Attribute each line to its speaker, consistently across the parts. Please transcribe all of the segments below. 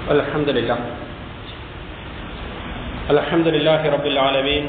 Speaker 1: الحمد لله الحمد لله رب العالمين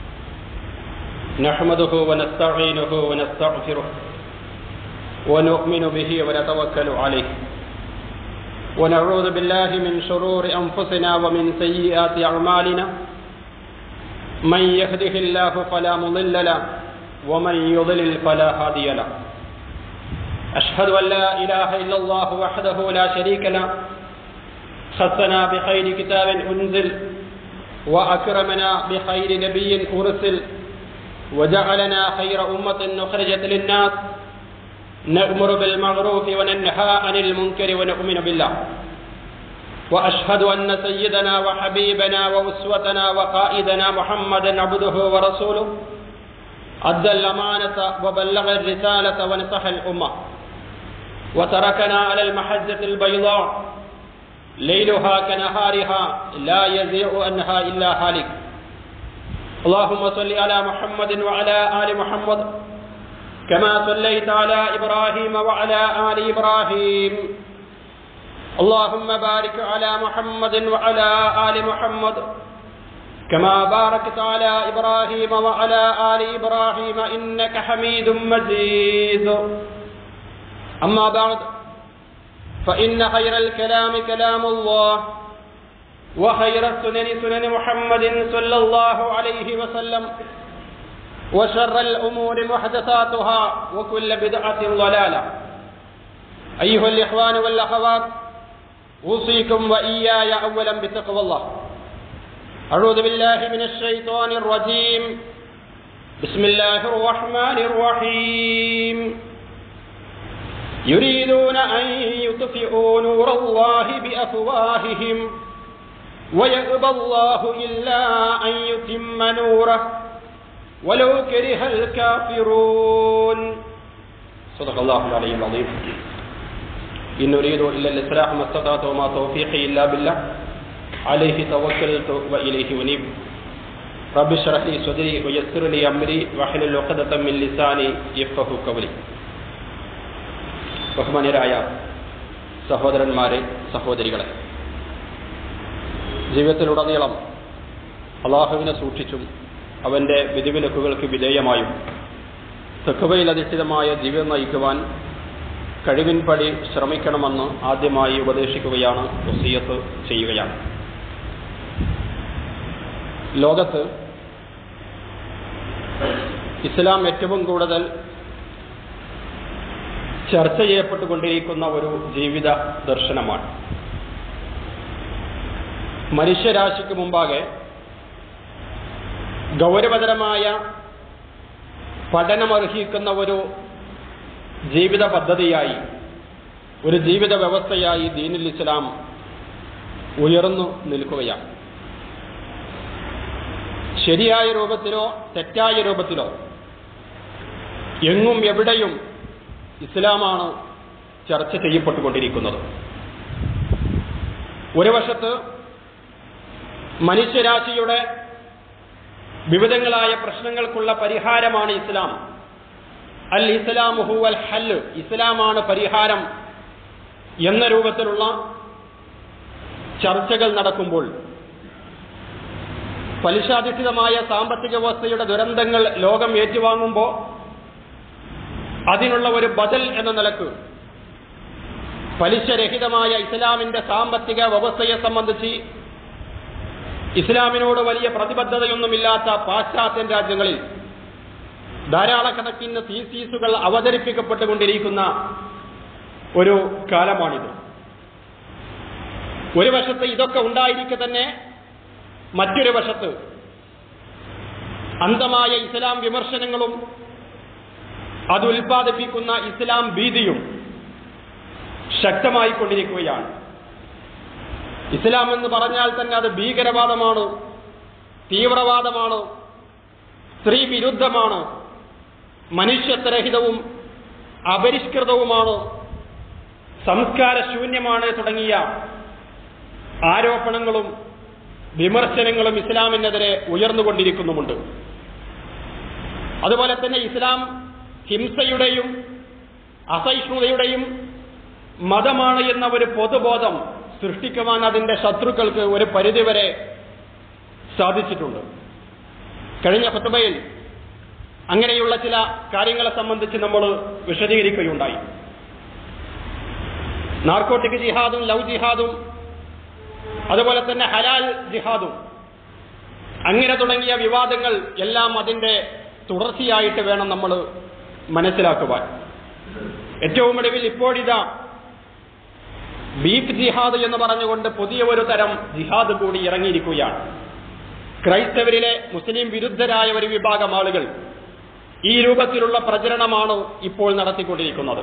Speaker 1: نحمده ونستعينه ونستغفره ونؤمن به ونتوكل عليه ونعوذ بالله من شرور أنفسنا ومن سيئات أعمالنا من يهده الله فلا مضل له ومن يضلل فلا هادي له أشهد أن لا إله إلا الله وحده لا شريك له خصنا بخير كتاب أنزل وأكرمنا بخير نبي أرسل وجعلنا خير أمة أخرجت للناس نأمر بالمعروف وننهى عن المنكر ونؤمن بالله وأشهد أن سيدنا وحبيبنا وأسوتنا وقائدنا محمدا عبده ورسوله أدى الأمانة وبلغ الرسالة ونصح الأمة وتركنا على المحجة البيضاء ليلها كنهارها لا يزيغ عنها إلا هالك اللهم صل على محمد وعلى آل محمد كما صليت على إبراهيم وعلى آل إبراهيم اللهم بارك على محمد وعلى آل محمد كما باركت على إبراهيم وعلى آل إبراهيم إنك حميد مجيد أما بعد فإن خير الكلام كلام الله وخير السنن سنن محمد صلى الله عليه وسلم وشر الأمور محدثاتها وكل بدعة ضلالة أيها الإخوان والأخوات أوصيكم وإياي أولا بتقوى الله أعوذ بالله من الشيطان الرجيم بسم الله الرحمن الرحيم يريدون أن يطفئوا نور الله بأفواههم ويأبى الله إلا أن يتم نوره ولو كره الكافرون صدق الله العلي العظيم إن نريد إلا الإصلاح ما استطعت وما توفيقي إلا بالله عليه توكلت وإليه أنيب رب اشرح لي صدري ويسر لي أمري واحلل عقدة من لساني يفقه قولي ബഹുമാന്യരായ സഹോദരന്മാരെ സഹോദരികളെ ജീവിതത്തിലുടനീളം അള്ളാഹുവിനെ സൂക്ഷിച്ചും അവന്റെ വിധിവിലക്കുകൾക്ക് വിധേയമായും തെക്കുവയിൽ അധിഷ്ഠിതമായ ജീവിതം നയിക്കുവാൻ കഴിവിൻപടി ശ്രമിക്കണമെന്ന് ആദ്യമായി ഉപദേശിക്കുകയാണ് വസീയത്ത് ചെയ്യുകയാണ് ലോകത്ത് ഇസ്ലാം ഏറ്റവും കൂടുതൽ ചർച്ച ചെയ്യപ്പെട്ടുകൊണ്ടിരിക്കുന്ന ഒരു ജീവിത ദർശനമാണ് മനുഷ്യരാശിക്ക് മുമ്പാകെ ഗൗരവതരമായ പഠനമർഹിക്കുന്ന ഒരു ജീവിത പദ്ധതിയായി ഒരു ജീവിത വ്യവസ്ഥയായി ദീനുൽ ഇസ്ലാം ഉയർന്നു നിൽക്കുകയാണ് ശരിയായ രൂപത്തിലോ തെറ്റായ രൂപത്തിലോ എങ്ങും എവിടെയും ഇസ്ലാമാണ് ചർച്ച ചെയ്യപ്പെട്ടുകൊണ്ടിരിക്കുന്നത് ഒരു വശത്ത് മനുഷ്യരാശിയുടെ വിവിധങ്ങളായ പ്രശ്നങ്ങൾക്കുള്ള പരിഹാരമാണ് ഇസ്ലാം അൽ ഇസ്ലാമുഹു അൽ ഹല്ല് ഇസ്ലാമാണ് പരിഹാരം എന്ന രൂപത്തിലുള്ള ചർച്ചകൾ നടക്കുമ്പോൾ പലിശാധിഷ്ഠിതമായ സാമ്പത്തിക വ്യവസ്ഥയുടെ ദുരന്തങ്ങൾ ലോകം ഏറ്റുവാങ്ങുമ്പോൾ അതിനുള്ള ഒരു ബദൽ എന്ന നിലക്ക് പലിശരഹിതമായ ഇസ്ലാമിന്റെ സാമ്പത്തിക വ്യവസ്ഥയെ സംബന്ധിച്ച് ഇസ്ലാമിനോട് വലിയ പ്രതിബദ്ധതയൊന്നുമില്ലാത്ത പാശ്ചാത്യൻ രാജ്യങ്ങളിൽ ധാരാളക്കണക്കിന് തീസീസുകൾ അവതരിപ്പിക്കപ്പെട്ടുകൊണ്ടിരിക്കുന്ന ഒരു കാലമാണിത് ഒരു വശത്ത് ഇതൊക്കെ ഉണ്ടായിരിക്കെ തന്നെ മറ്റൊരു വശത്ത് അന്ധമായ ഇസ്ലാം വിമർശനങ്ങളും അത് ഉൽപ്പാദിപ്പിക്കുന്ന ഇസ്ലാം ഭീതിയും ശക്തമായിക്കൊണ്ടിരിക്കുകയാണ് ഇസ്ലാം എന്ന് പറഞ്ഞാൽ തന്നെ അത് ഭീകരവാദമാണ് തീവ്രവാദമാണ് സ്ത്രീ വിരുദ്ധമാണ് മനുഷ്യത്വരഹിതവും അപരിഷ്കൃതവുമാണ് സംസ്കാരശൂന്യമാണ് തുടങ്ങിയ ആരോപണങ്ങളും വിമർശനങ്ങളും ഇസ്ലാമിനെതിരെ ഉയർന്നുകൊണ്ടിരിക്കുന്നുമുണ്ട് അതുപോലെ തന്നെ ഇസ്ലാം ഹിംസയുടെയും അസഹിഷ്ണുതയുടെയും മതമാണ് എന്ന ഒരു പൊതുബോധം സൃഷ്ടിക്കുവാൻ അതിന്റെ ശത്രുക്കൾക്ക് ഒരു പരിധിവരെ സാധിച്ചിട്ടുണ്ട് കഴിഞ്ഞ ഫത്തുബയിൽ അങ്ങനെയുള്ള ചില കാര്യങ്ങളെ സംബന്ധിച്ച് നമ്മൾ വിശദീകരിക്കുകയുണ്ടായി നാർക്കോട്ടിക് ജിഹാദും ലവ് ജിഹാദും അതുപോലെ തന്നെ ഹലാൽ ജിഹാദും അങ്ങനെ തുടങ്ങിയ വിവാദങ്ങൾ എല്ലാം അതിന്റെ തുടർച്ചയായിട്ട് വേണം നമ്മൾ മനസ്സിലാക്കുവാൻ ഏറ്റവും ഒടുവിൽ ഇപ്പോഴിതാ ബീഫ് ജിഹാദ് എന്ന് പറഞ്ഞുകൊണ്ട് പുതിയ ഒരു തരം ജിഹാദ് കൂടി ഇറങ്ങിയിരിക്കുകയാണ് ക്രൈസ്തവരിലെ മുസ്ലിം വിരുദ്ധരായ ഒരു വിഭാഗം ആളുകൾ ഈ രൂപത്തിലുള്ള പ്രചരണമാണ് ഇപ്പോൾ നടത്തിക്കൊണ്ടിരിക്കുന്നത്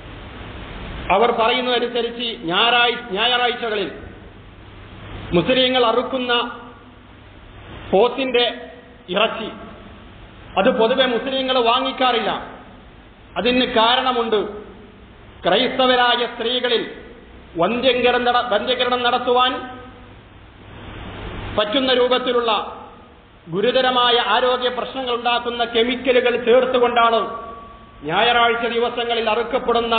Speaker 1: അവർ പറയുന്നതനുസരിച്ച് ഞായറാഴ്ച ഞായറാഴ്ചകളിൽ മുസ്ലിങ്ങൾ അറുക്കുന്ന പോത്തിന്റെ ഇറച്ചി അത് പൊതുവെ മുസ്ലിങ്ങൾ വാങ്ങിക്കാറില്ല അതിന് കാരണമുണ്ട് ക്രൈസ്തവരായ സ്ത്രീകളിൽ വന്ധ്യങ്കരണം നട- വന്ധ്യകരണം നടത്തുവാൻ പറ്റുന്ന രൂപത്തിലുള്ള ഗുരുതരമായ ആരോഗ്യ പ്രശ്നങ്ങൾ ഉണ്ടാക്കുന്ന കെമിക്കലുകൾ ചേർത്തുകൊണ്ടാണ് ഞായറാഴ്ച ദിവസങ്ങളിൽ അറുക്കപ്പെടുന്ന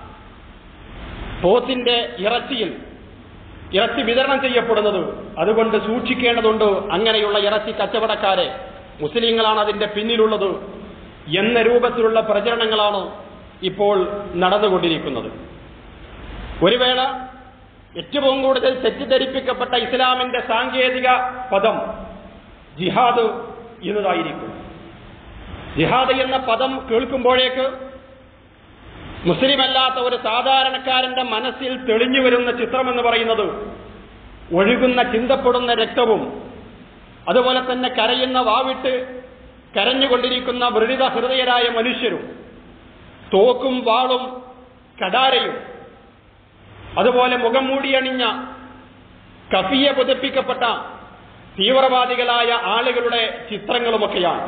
Speaker 1: പോത്തിന്റെ ഇറച്ചിയിൽ ഇറച്ചി വിതരണം ചെയ്യപ്പെടുന്നത് അതുകൊണ്ട് സൂക്ഷിക്കേണ്ടതുണ്ട് അങ്ങനെയുള്ള ഇറച്ചി കച്ചവടക്കാരെ മുസ്ലിങ്ങളാണ് അതിന്റെ പിന്നിലുള്ളത് എന്ന രൂപത്തിലുള്ള പ്രചരണങ്ങളാണ് ഇപ്പോൾ നടന്നുകൊണ്ടിരിക്കുന്നത് ഒരു വേള ഏറ്റവും കൂടുതൽ തെറ്റിദ്ധരിപ്പിക്കപ്പെട്ട ഇസ്ലാമിന്റെ സാങ്കേതിക പദം ജിഹാദ് എന്നതായിരിക്കും ജിഹാദ് എന്ന പദം കേൾക്കുമ്പോഴേക്ക് മുസ്ലിം അല്ലാത്ത ഒരു സാധാരണക്കാരന്റെ മനസ്സിൽ തെളിഞ്ഞു വരുന്ന ചിത്രമെന്ന് പറയുന്നത് ഒഴുകുന്ന ചിന്തപ്പെടുന്ന രക്തവും അതുപോലെ തന്നെ കരയുന്ന വാവിട്ട് കരഞ്ഞുകൊണ്ടിരിക്കുന്ന മൃദിത ഹൃദയരായ മനുഷ്യരും തോക്കും വാളും കടാരയും അതുപോലെ മുഖം മൂടിയണിഞ്ഞ കഫിയെ പുതപ്പിക്കപ്പെട്ട തീവ്രവാദികളായ ആളുകളുടെ ചിത്രങ്ങളുമൊക്കെയാണ്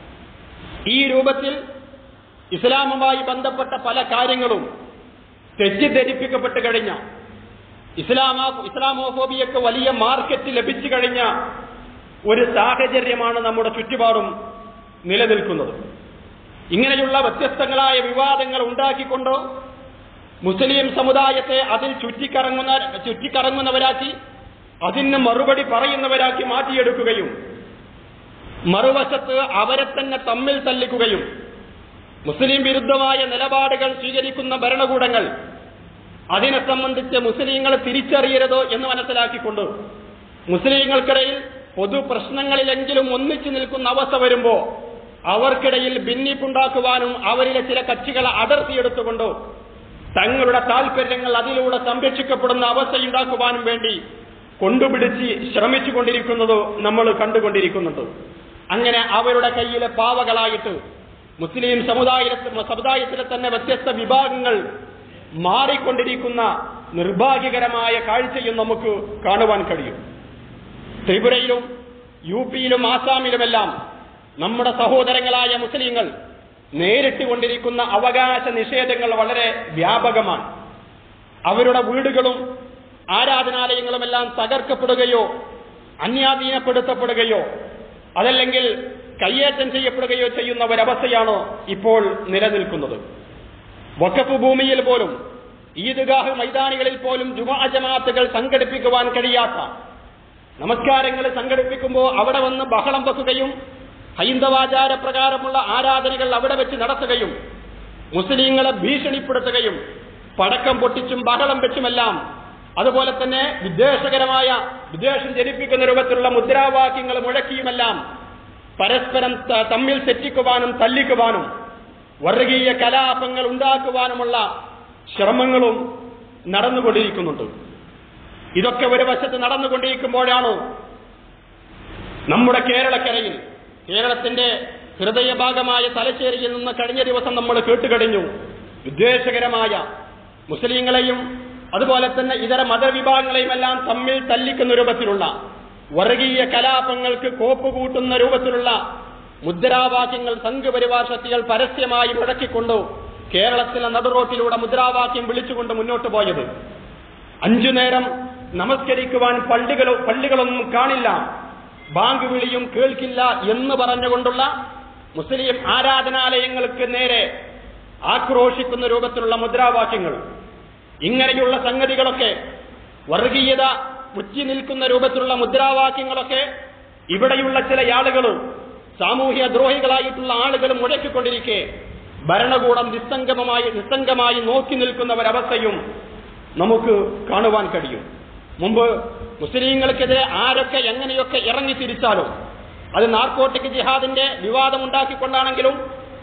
Speaker 1: ഈ രൂപത്തിൽ ഇസ്ലാമുമായി ബന്ധപ്പെട്ട പല കാര്യങ്ങളും തെറ്റിദ്ധരിപ്പിക്കപ്പെട്ട് കഴിഞ്ഞ ഇസ്ലാമോ ഇസ്ലാമോഫോബിയക്ക് വലിയ മാർക്കറ്റ് ലഭിച്ചു കഴിഞ്ഞ ഒരു സാഹചര്യമാണ് നമ്മുടെ ചുറ്റുപാടും നിലനിൽക്കുന്നത് ഇങ്ങനെയുള്ള വ്യത്യസ്തങ്ങളായ വിവാദങ്ങൾ ഉണ്ടാക്കിക്കൊണ്ട് മുസ്ലിം സമുദായത്തെ അതിൽ ചുറ്റിക്കറങ്ങുന്ന ചുറ്റിക്കറങ്ങുന്നവരാക്കി അതിന് മറുപടി പറയുന്നവരാക്കി മാറ്റിയെടുക്കുകയും മറുവശത്ത് അവരെ തന്നെ തമ്മിൽ തല്ലിക്കുകയും മുസ്ലിം വിരുദ്ധമായ നിലപാടുകൾ സ്വീകരിക്കുന്ന ഭരണകൂടങ്ങൾ അതിനെ സംബന്ധിച്ച് മുസ്ലിങ്ങൾ തിരിച്ചറിയരുത് എന്ന് മനസ്സിലാക്കിക്കൊണ്ട് മുസ്ലിങ്ങൾക്കിടയിൽ പൊതു പ്രശ്നങ്ങളിലെങ്കിലും ഒന്നിച്ചു നിൽക്കുന്ന അവസ്ഥ വരുമ്പോ അവർക്കിടയിൽ ഭിന്നിപ്പുണ്ടാക്കുവാനും അവരിലെ ചില കക്ഷികളെ അടർത്തിയെടുത്തുകൊണ്ട് തങ്ങളുടെ താൽപര്യങ്ങൾ അതിലൂടെ സംരക്ഷിക്കപ്പെടുന്ന അവസ്ഥയുണ്ടാക്കുവാനും വേണ്ടി കൊണ്ടുപിടിച്ച് ശ്രമിച്ചുകൊണ്ടിരിക്കുന്നത് നമ്മൾ കണ്ടുകൊണ്ടിരിക്കുന്നുണ്ട് അങ്ങനെ അവരുടെ കയ്യിലെ പാവകളായിട്ട് മുസ്ലിം സമുദായത്തിൽ സമുദായത്തിലെ തന്നെ വ്യത്യസ്ത വിഭാഗങ്ങൾ മാറിക്കൊണ്ടിരിക്കുന്ന നിർഭാഗ്യകരമായ കാഴ്ചയും നമുക്ക് കാണുവാൻ കഴിയും ത്രിപുരയിലും യു പിയിലും ആസാമിലുമെല്ലാം നമ്മുടെ സഹോദരങ്ങളായ മുസ്ലിങ്ങൾ നേരിട്ടുകൊണ്ടിരിക്കുന്ന അവകാശ നിഷേധങ്ങൾ വളരെ വ്യാപകമാണ് അവരുടെ വീടുകളും ആരാധനാലയങ്ങളുമെല്ലാം തകർക്കപ്പെടുകയോ അന്യാധീനപ്പെടുത്തപ്പെടുകയോ അതല്ലെങ്കിൽ കയ്യേറ്റം ചെയ്യപ്പെടുകയോ ചെയ്യുന്ന ഒരവസ്ഥയാണ് ഇപ്പോൾ നിലനിൽക്കുന്നത് വഖഫ് ഭൂമിയിൽ പോലും ഈദ്ഗാഹ് മൈതാനികളിൽ പോലും ജുമാ ജമാഅത്തുകൾ സംഘടിപ്പിക്കുവാൻ കഴിയാത്ത നമസ്കാരങ്ങൾ സംഘടിപ്പിക്കുമ്പോൾ അവിടെ വന്ന് ബഹളം വെക്കുകയും ഹൈന്ദവാചാര പ്രകാരമുള്ള ആരാധനകൾ അവിടെ വെച്ച് നടത്തുകയും മുസ്ലിങ്ങളെ ഭീഷണിപ്പെടുത്തുകയും പടക്കം പൊട്ടിച്ചും ബഹളം വെച്ചുമെല്ലാം അതുപോലെ തന്നെ വിദ്വേഷകരമായ വിദ്വേഷം ജനിപ്പിക്കുന്ന രൂപത്തിലുള്ള മുദ്രാവാക്യങ്ങൾ മുഴക്കിയുമെല്ലാം പരസ്പരം ത- തമ്മിൽ തെറ്റിക്കുവാനും തല്ലിക്കുവാനും വർഗീയ കലാപങ്ങൾ ഉണ്ടാക്കുവാനുമുള്ള ശ്രമങ്ങളും നടന്നുകൊണ്ടിരിക്കുന്നുണ്ട് ഇതൊക്കെ ഒരു വശത്ത് നടന്നുകൊണ്ടിരിക്കുമ്പോഴാണ് നമ്മുടെ കേരളക്കരയിൽ കേരളത്തിന്റെ ഹൃദയഭാഗമായ തലശ്ശേരിയിൽ നിന്ന് കഴിഞ്ഞ ദിവസം നമ്മൾ കേട്ടുകഴിഞ്ഞു വിദ്വേഷകരമായ മുസ്ലിങ്ങളെയും അതുപോലെ തന്നെ ഇതര മതവിഭാഗങ്ങളെയും എല്ലാം തമ്മിൽ തല്ലിക്കുന്ന രൂപത്തിലുള്ള വർഗീയ കലാപങ്ങൾക്ക് കോപ്പ് കൂട്ടുന്ന രൂപത്തിലുള്ള മുദ്രാവാക്യങ്ങൾ സംഘപരിവാർ ശക്തികൾ പരസ്യമായി മുഴക്കിക്കൊണ്ടു കേരളത്തിലെ നടുറോട്ടിലൂടെ മുദ്രാവാക്യം വിളിച്ചുകൊണ്ട് മുന്നോട്ട് പോയത് അഞ്ചു നേരം നമസ്കരിക്കുവാൻ പള്ളികളോ പള്ളികളൊന്നും കാണില്ല ബാങ്ക് വിളിയും കേൾക്കില്ല എന്ന് പറഞ്ഞുകൊണ്ടുള്ള മുസ്ലിം ആരാധനാലയങ്ങൾക്ക് നേരെ ആക്രോശിക്കുന്ന രൂപത്തിലുള്ള മുദ്രാവാക്യങ്ങൾ ഇങ്ങനെയുള്ള സംഗതികളൊക്കെ വർഗീയത ഉച്ചി നിൽക്കുന്ന രൂപത്തിലുള്ള മുദ്രാവാക്യങ്ങളൊക്കെ ഇവിടെയുള്ള ചില ആളുകൾ സാമൂഹ്യ ദ്രോഹികളായിട്ടുള്ള ആളുകൾ മുഴക്കിക്കൊണ്ടിരിക്കെ ഭരണകൂടം നിസ്സംഗമമായി നിസ്സംഗമായി നോക്കി നിൽക്കുന്ന ഒരവസ്ഥയും നമുക്ക് കാണുവാൻ കഴിയും മുമ്പ് മുസ്ലിങ്ങൾക്കെതിരെ ആരൊക്കെ എങ്ങനെയൊക്കെ ഇറങ്ങി തിരിച്ചാലും അത് നാർക്കോട്ടിക് ജിഹാദിന്റെ വിവാദമുണ്ടാക്കിക്കൊണ്ടാണെങ്കിലും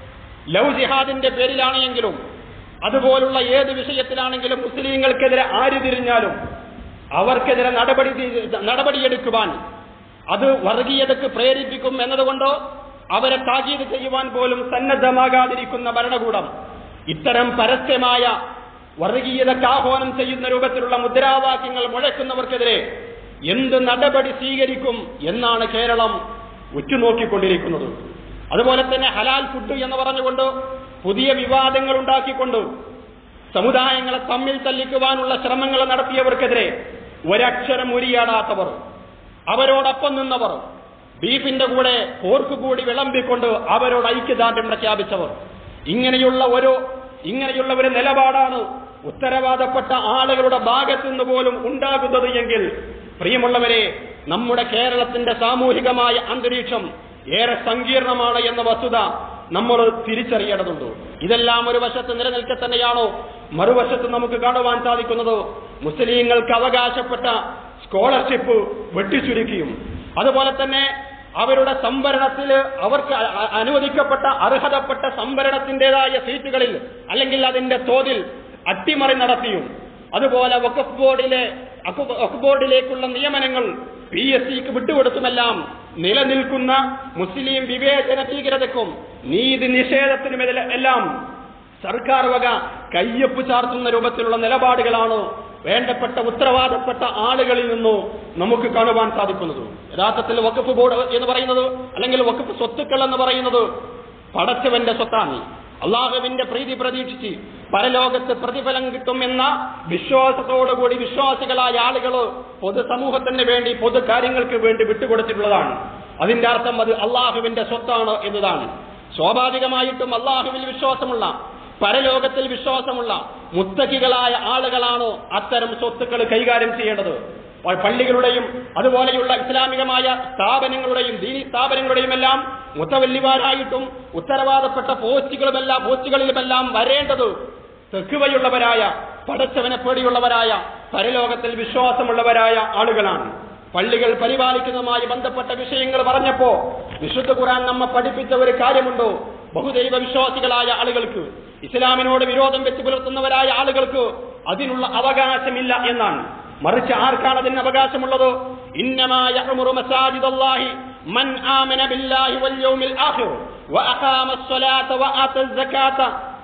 Speaker 1: ലവ് ജിഹാദിന്റെ പേരിലാണെങ്കിലും അതുപോലുള്ള ഏത് വിഷയത്തിലാണെങ്കിലും മുസ്ലിങ്ങൾക്കെതിരെ ആര് തിരിഞ്ഞാലും അവർക്കെതിരെ നടപടി നടപടിയെടുക്കുവാൻ അത് വർഗീയതക്ക് പ്രേരിപ്പിക്കും എന്നതുകൊണ്ടോ അവരെ താക്കീത് ചെയ്യുവാൻ പോലും സന്നദ്ധമാകാതിരിക്കുന്ന ഭരണകൂടം ഇത്തരം പരസ്യമായ വർഗീയതക്ക് ആഹ്വാനം ചെയ്യുന്ന രൂപത്തിലുള്ള മുദ്രാവാക്യങ്ങൾ മുഴക്കുന്നവർക്കെതിരെ എന്ത് നടപടി സ്വീകരിക്കും എന്നാണ് കേരളം ഉറ്റുനോക്കിക്കൊണ്ടിരിക്കുന്നത് അതുപോലെ തന്നെ ഹലാൽ ഫുഡ് എന്ന് പറഞ്ഞുകൊണ്ട് പുതിയ വിവാദങ്ങൾ ഉണ്ടാക്കിക്കൊണ്ട് സമുദായങ്ങളെ തമ്മിൽ തല്ലിക്കുവാനുള്ള ശ്രമങ്ങൾ നടത്തിയവർക്കെതിരെ ഒരക്ഷരം ഉരിയാടാത്തവർ അവരോടൊപ്പം നിന്നവർ ബീഫിന്റെ കൂടെ പോർക്ക് കൂടി വിളമ്പിക്കൊണ്ട് അവരോട് ഐക്യദാർഢ്യം പ്രഖ്യാപിച്ചവർ ഇങ്ങനെയുള്ള ഒരു ഇങ്ങനെയുള്ള ഒരു നിലപാടാണ് ഉത്തരവാദപ്പെട്ട ആളുകളുടെ ഭാഗത്തു നിന്ന് പോലും ഉണ്ടാകുന്നത് എങ്കിൽ പ്രിയമുള്ളവരെ നമ്മുടെ കേരളത്തിന്റെ സാമൂഹികമായ അന്തരീക്ഷം ഏറെ സങ്കീർണമാണ് എന്ന വസ്തുത നമ്മൾ തിരിച്ചറിയേണ്ടതുണ്ട് ഇതെല്ലാം ഒരു വശത്ത് നിലനിൽക്കെ തന്നെയാണോ മറുവശത്ത് നമുക്ക് കാണുവാൻ സാധിക്കുന്നത് മുസ്ലിങ്ങൾക്ക് അവകാശപ്പെട്ട സ്കോളർഷിപ്പ് വെട്ടിച്ചുരുക്കിയും അതുപോലെ തന്നെ അവരുടെ സംവരണത്തിൽ അവർക്ക് അ- അ- അനുവദിക്കപ്പെട്ട അർഹതപ്പെട്ട സംവരണത്തിന്റേതായ സീറ്റുകളിൽ അല്ലെങ്കിൽ അതിന്റെ തോതിൽ അട്ടിമറി നടത്തിയും അതുപോലെ വഖഫ് ബോർഡിലെ അഖ് വഖഫ് ബോർഡിലേക്കുള്ള നിയമനങ്ങൾ പി എസ് സിക്ക് വിട്ടുകൊടുത്തുമെല്ലാം നിലനിൽക്കുന്ന മുസ്ലിം വിവേചന ഭീകരതയ്ക്കും നീതി നിഷേധത്തിനും എല്ലാം സർക്കാർ വക കയ്യൊപ്പ് ചാർത്തുന്ന രൂപത്തിലുള്ള നിലപാടുകളാണ് വേണ്ടപ്പെട്ട ഉത്തരവാദപ്പെട്ട ആളുകളിൽ നിന്നു നമുക്ക് കാണുവാൻ സാധിക്കുന്നത് യഥാർത്ഥത്തിൽ വഖഫ് ബോർഡ് എന്ന് പറയുന്നത് അല്ലെങ്കിൽ വഖഫ് സ്വത്തുക്കൾ എന്ന് പറയുന്നത് പടച്ചവന്റെ സ്വത്താണ് അള്ളാഹുവിന്റെ പ്രീതി പ്രതീക്ഷിച്ച് പരലോകത്ത് പ്രതിഫലം കിട്ടുമെന്ന വിശ്വാസത്തോടുകൂടി വിശ്വാസികളായ ആളുകൾ പൊതുസമൂഹത്തിന് വേണ്ടി പൊതു കാര്യങ്ങൾക്ക് വേണ്ടി വിട്ടുകൊടുത്തിട്ടുള്ളതാണ് അതിന്റെ അർത്ഥം അത് അള്ളാഹുവിന്റെ സ്വത്താണ് എന്നതാണ് സ്വാഭാവികമായിട്ടും അള്ളാഹുവിൽ വിശ്വാസമുള്ള പരലോകത്തിൽ വിശ്വാസമുള്ള മുത്തക്കികളായ ആളുകളാണ് അത്തരം സ്വത്തുക്കൾ കൈകാര്യം ചെയ്യേണ്ടത് പ- പള്ളികളുടെയും അതുപോലെയുള്ള ഇസ്ലാമികമായ സ്ഥാപനങ്ങളുടെയും ദീനി സ്ഥാപനങ്ങളുടെയും എല്ലാം മുത്തവല്ലിമാരായിട്ടും ഉത്തരവാദപ്പെട്ട പോസ്റ്റുകളുമെല്ലാം പോസ്റ്റുകളിലുമെല്ലാം വരേണ്ടത് തെക്കുവയുള്ളവരായ പടച്ചവനെ പേടിയുള്ളവരായ പരലോകത്തിൽ വിശ്വാസമുള്ളവരായ ആളുകളാണ് പള്ളികൾ പരിപാലിക്കുന്നതുമായി ബന്ധപ്പെട്ട വിഷയങ്ങൾ പറഞ്ഞപ്പോ വിശുദ്ധ ഖുറാൻ നമ്മെ പഠിപ്പിച്ച ഒരു കാര്യമുണ്ടോ ബഹുദൈവ വിശ്വാസികളായ ആളുകൾക്ക് ഇസ്ലാമിനോട് വിരോധം വെച്ച് പുലർത്തുന്നവരായ ആളുകൾക്ക് അതിനുള്ള അവകാശമില്ല എന്നാണ് മറിച്ച് ആർക്കാണ് അതിന് അവകാശമുള്ളത് ഇന്നമായ من آمن بالله واليوم الآخر وأقام الصلاة وآتى الزكاة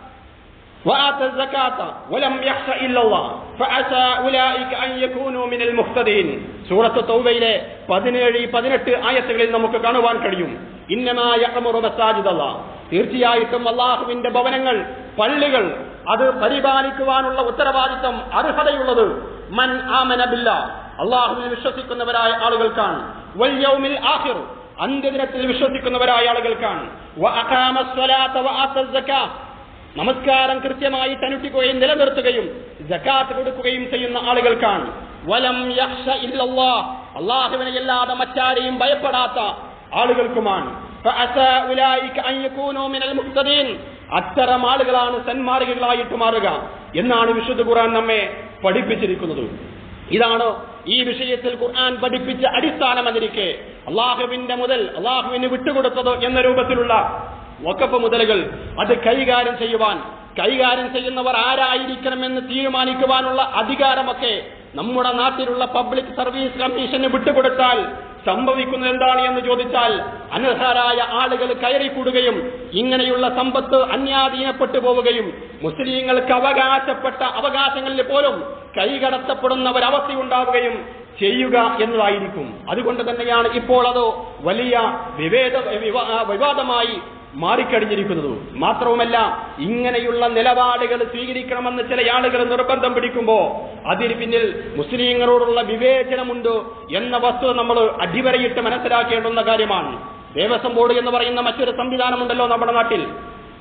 Speaker 1: وآتى الزكاة ولم يخش إلا الله فعسى أولئك أن يكونوا من المهتدين സൂറത്ത് തൗബയിലെ പതിനേഴ് പതിനെട്ട് ആയത്തുകളിൽ നമുക്ക് കാണുവാൻ കഴിയും ഇന്നമായ മസാജിദല്ല തീർച്ചയായിട്ടും അള്ളാഹുവിന്റെ ഭവനങ്ങൾ പള്ളികൾ അത് പരിപാലിക്കുവാനുള്ള ഉത്തരവാദിത്തം അർഹതയുള്ളത് മൻ ആമന ബില്ല അള്ളാഹുവിൽ വിശ്വസിക്കുന്നവരായ ആളുകൾക്കാണ് വൽയൗമിൽ ആഖിർ അന്ത്യദിനത്തിൽ വിശ്വസിക്കുന്നവരായ ആളുകൾക്കാണ് വഅഖാമ സ്വലാത്ത വആത്ത സക്കാത്ത് നമസ്കാരം കൃത്യമായി തനുട്ടിക്കുകയും നിലനിർത്തുകയും ജക്കാത്ത് കൊടുക്കുകയും ചെയ്യുന്ന ആളുകൾക്കാണ് വലം യഹ്ഷ ഇല്ലല്ലാഹ് അള്ളാഹുവിനെ അല്ലാതെ മറ്റാരെയും ഭയപ്പെടാത്ത ആളുകൾക്കുമാണ് ഫഅസാ ഉലൈക അൻ യകൂനൂ മിനൽ മുഹ്തദീൻ അത്തരം ആളുകളാണ് സന്മാർഗികളായിട്ട് മാറുക എന്നാണ് വിശുദ്ധ ഖുർആൻ നമ്മെ പഠിപ്പിച്ചിരിക്കുന്നത് ഇതാണ് ഈ വിഷയത്തിൽ ഖുർആൻ പഠിപ്പിച്ച അടിസ്ഥാനമെന്നിരിക്കെ അള്ളാഹുവിന്റെ മുതൽ അള്ളാഹുവിന് വിട്ടുകൊടുത്തത് എന്ന രൂപത്തിലുള്ള വക്കഫ് മുതലുകൾ അത് കൈകാര്യം ചെയ്യുവാൻ കൈകാര്യം ചെയ്യുന്നവർ ആരായിരിക്കണമെന്ന് തീരുമാനിക്കുവാനുള്ള അധികാരമൊക്കെ നമ്മുടെ നാട്ടിലുള്ള പബ്ലിക് സർവീസ് കമ്മീഷന് വിട്ടുകൊടുത്താൽ സംഭവിക്കുന്നത് എന്താണ് എന്ന് ചോദിച്ചാൽ അനർഹരായ ആളുകൾ കയറിക്കൂടുകയും ഇങ്ങനെയുള്ള സമ്പത്ത് അന്യാധീനപ്പെട്ടു പോവുകയും മുസ്ലിങ്ങൾക്ക് അവകാശപ്പെട്ട അവകാശങ്ങളിൽ പോലും കൈകടത്തപ്പെടുന്ന ഒരവസ്ഥയുണ്ടാവുകയും ചെയ്യുക എന്നതായിരിക്കും അതുകൊണ്ട് തന്നെയാണ് ഇപ്പോൾ അത് വലിയ വിവേദ വിവാ- വിവാദമായി മാറിക്കഴിഞ്ഞിരിക്കുന്നത് മാത്രവുമല്ല ഇങ്ങനെയുള്ള നിലപാടുകൾ സ്വീകരിക്കണമെന്ന് ചില ആളുകൾ നിർബന്ധം പിടിക്കുമ്പോ അതിന് പിന്നിൽ മുസ്ലിങ്ങളോടുള്ള വിവേചനമുണ്ട് എന്ന വസ്തുത നമ്മൾ അടിവരയിട്ട് മനസ്സിലാക്കേണ്ടുന്ന കാര്യമാണ് ദേവസ്വം ബോർഡ് എന്ന് പറയുന്ന മറ്റൊരു സംവിധാനമുണ്ടല്ലോ നമ്മുടെ നാട്ടിൽ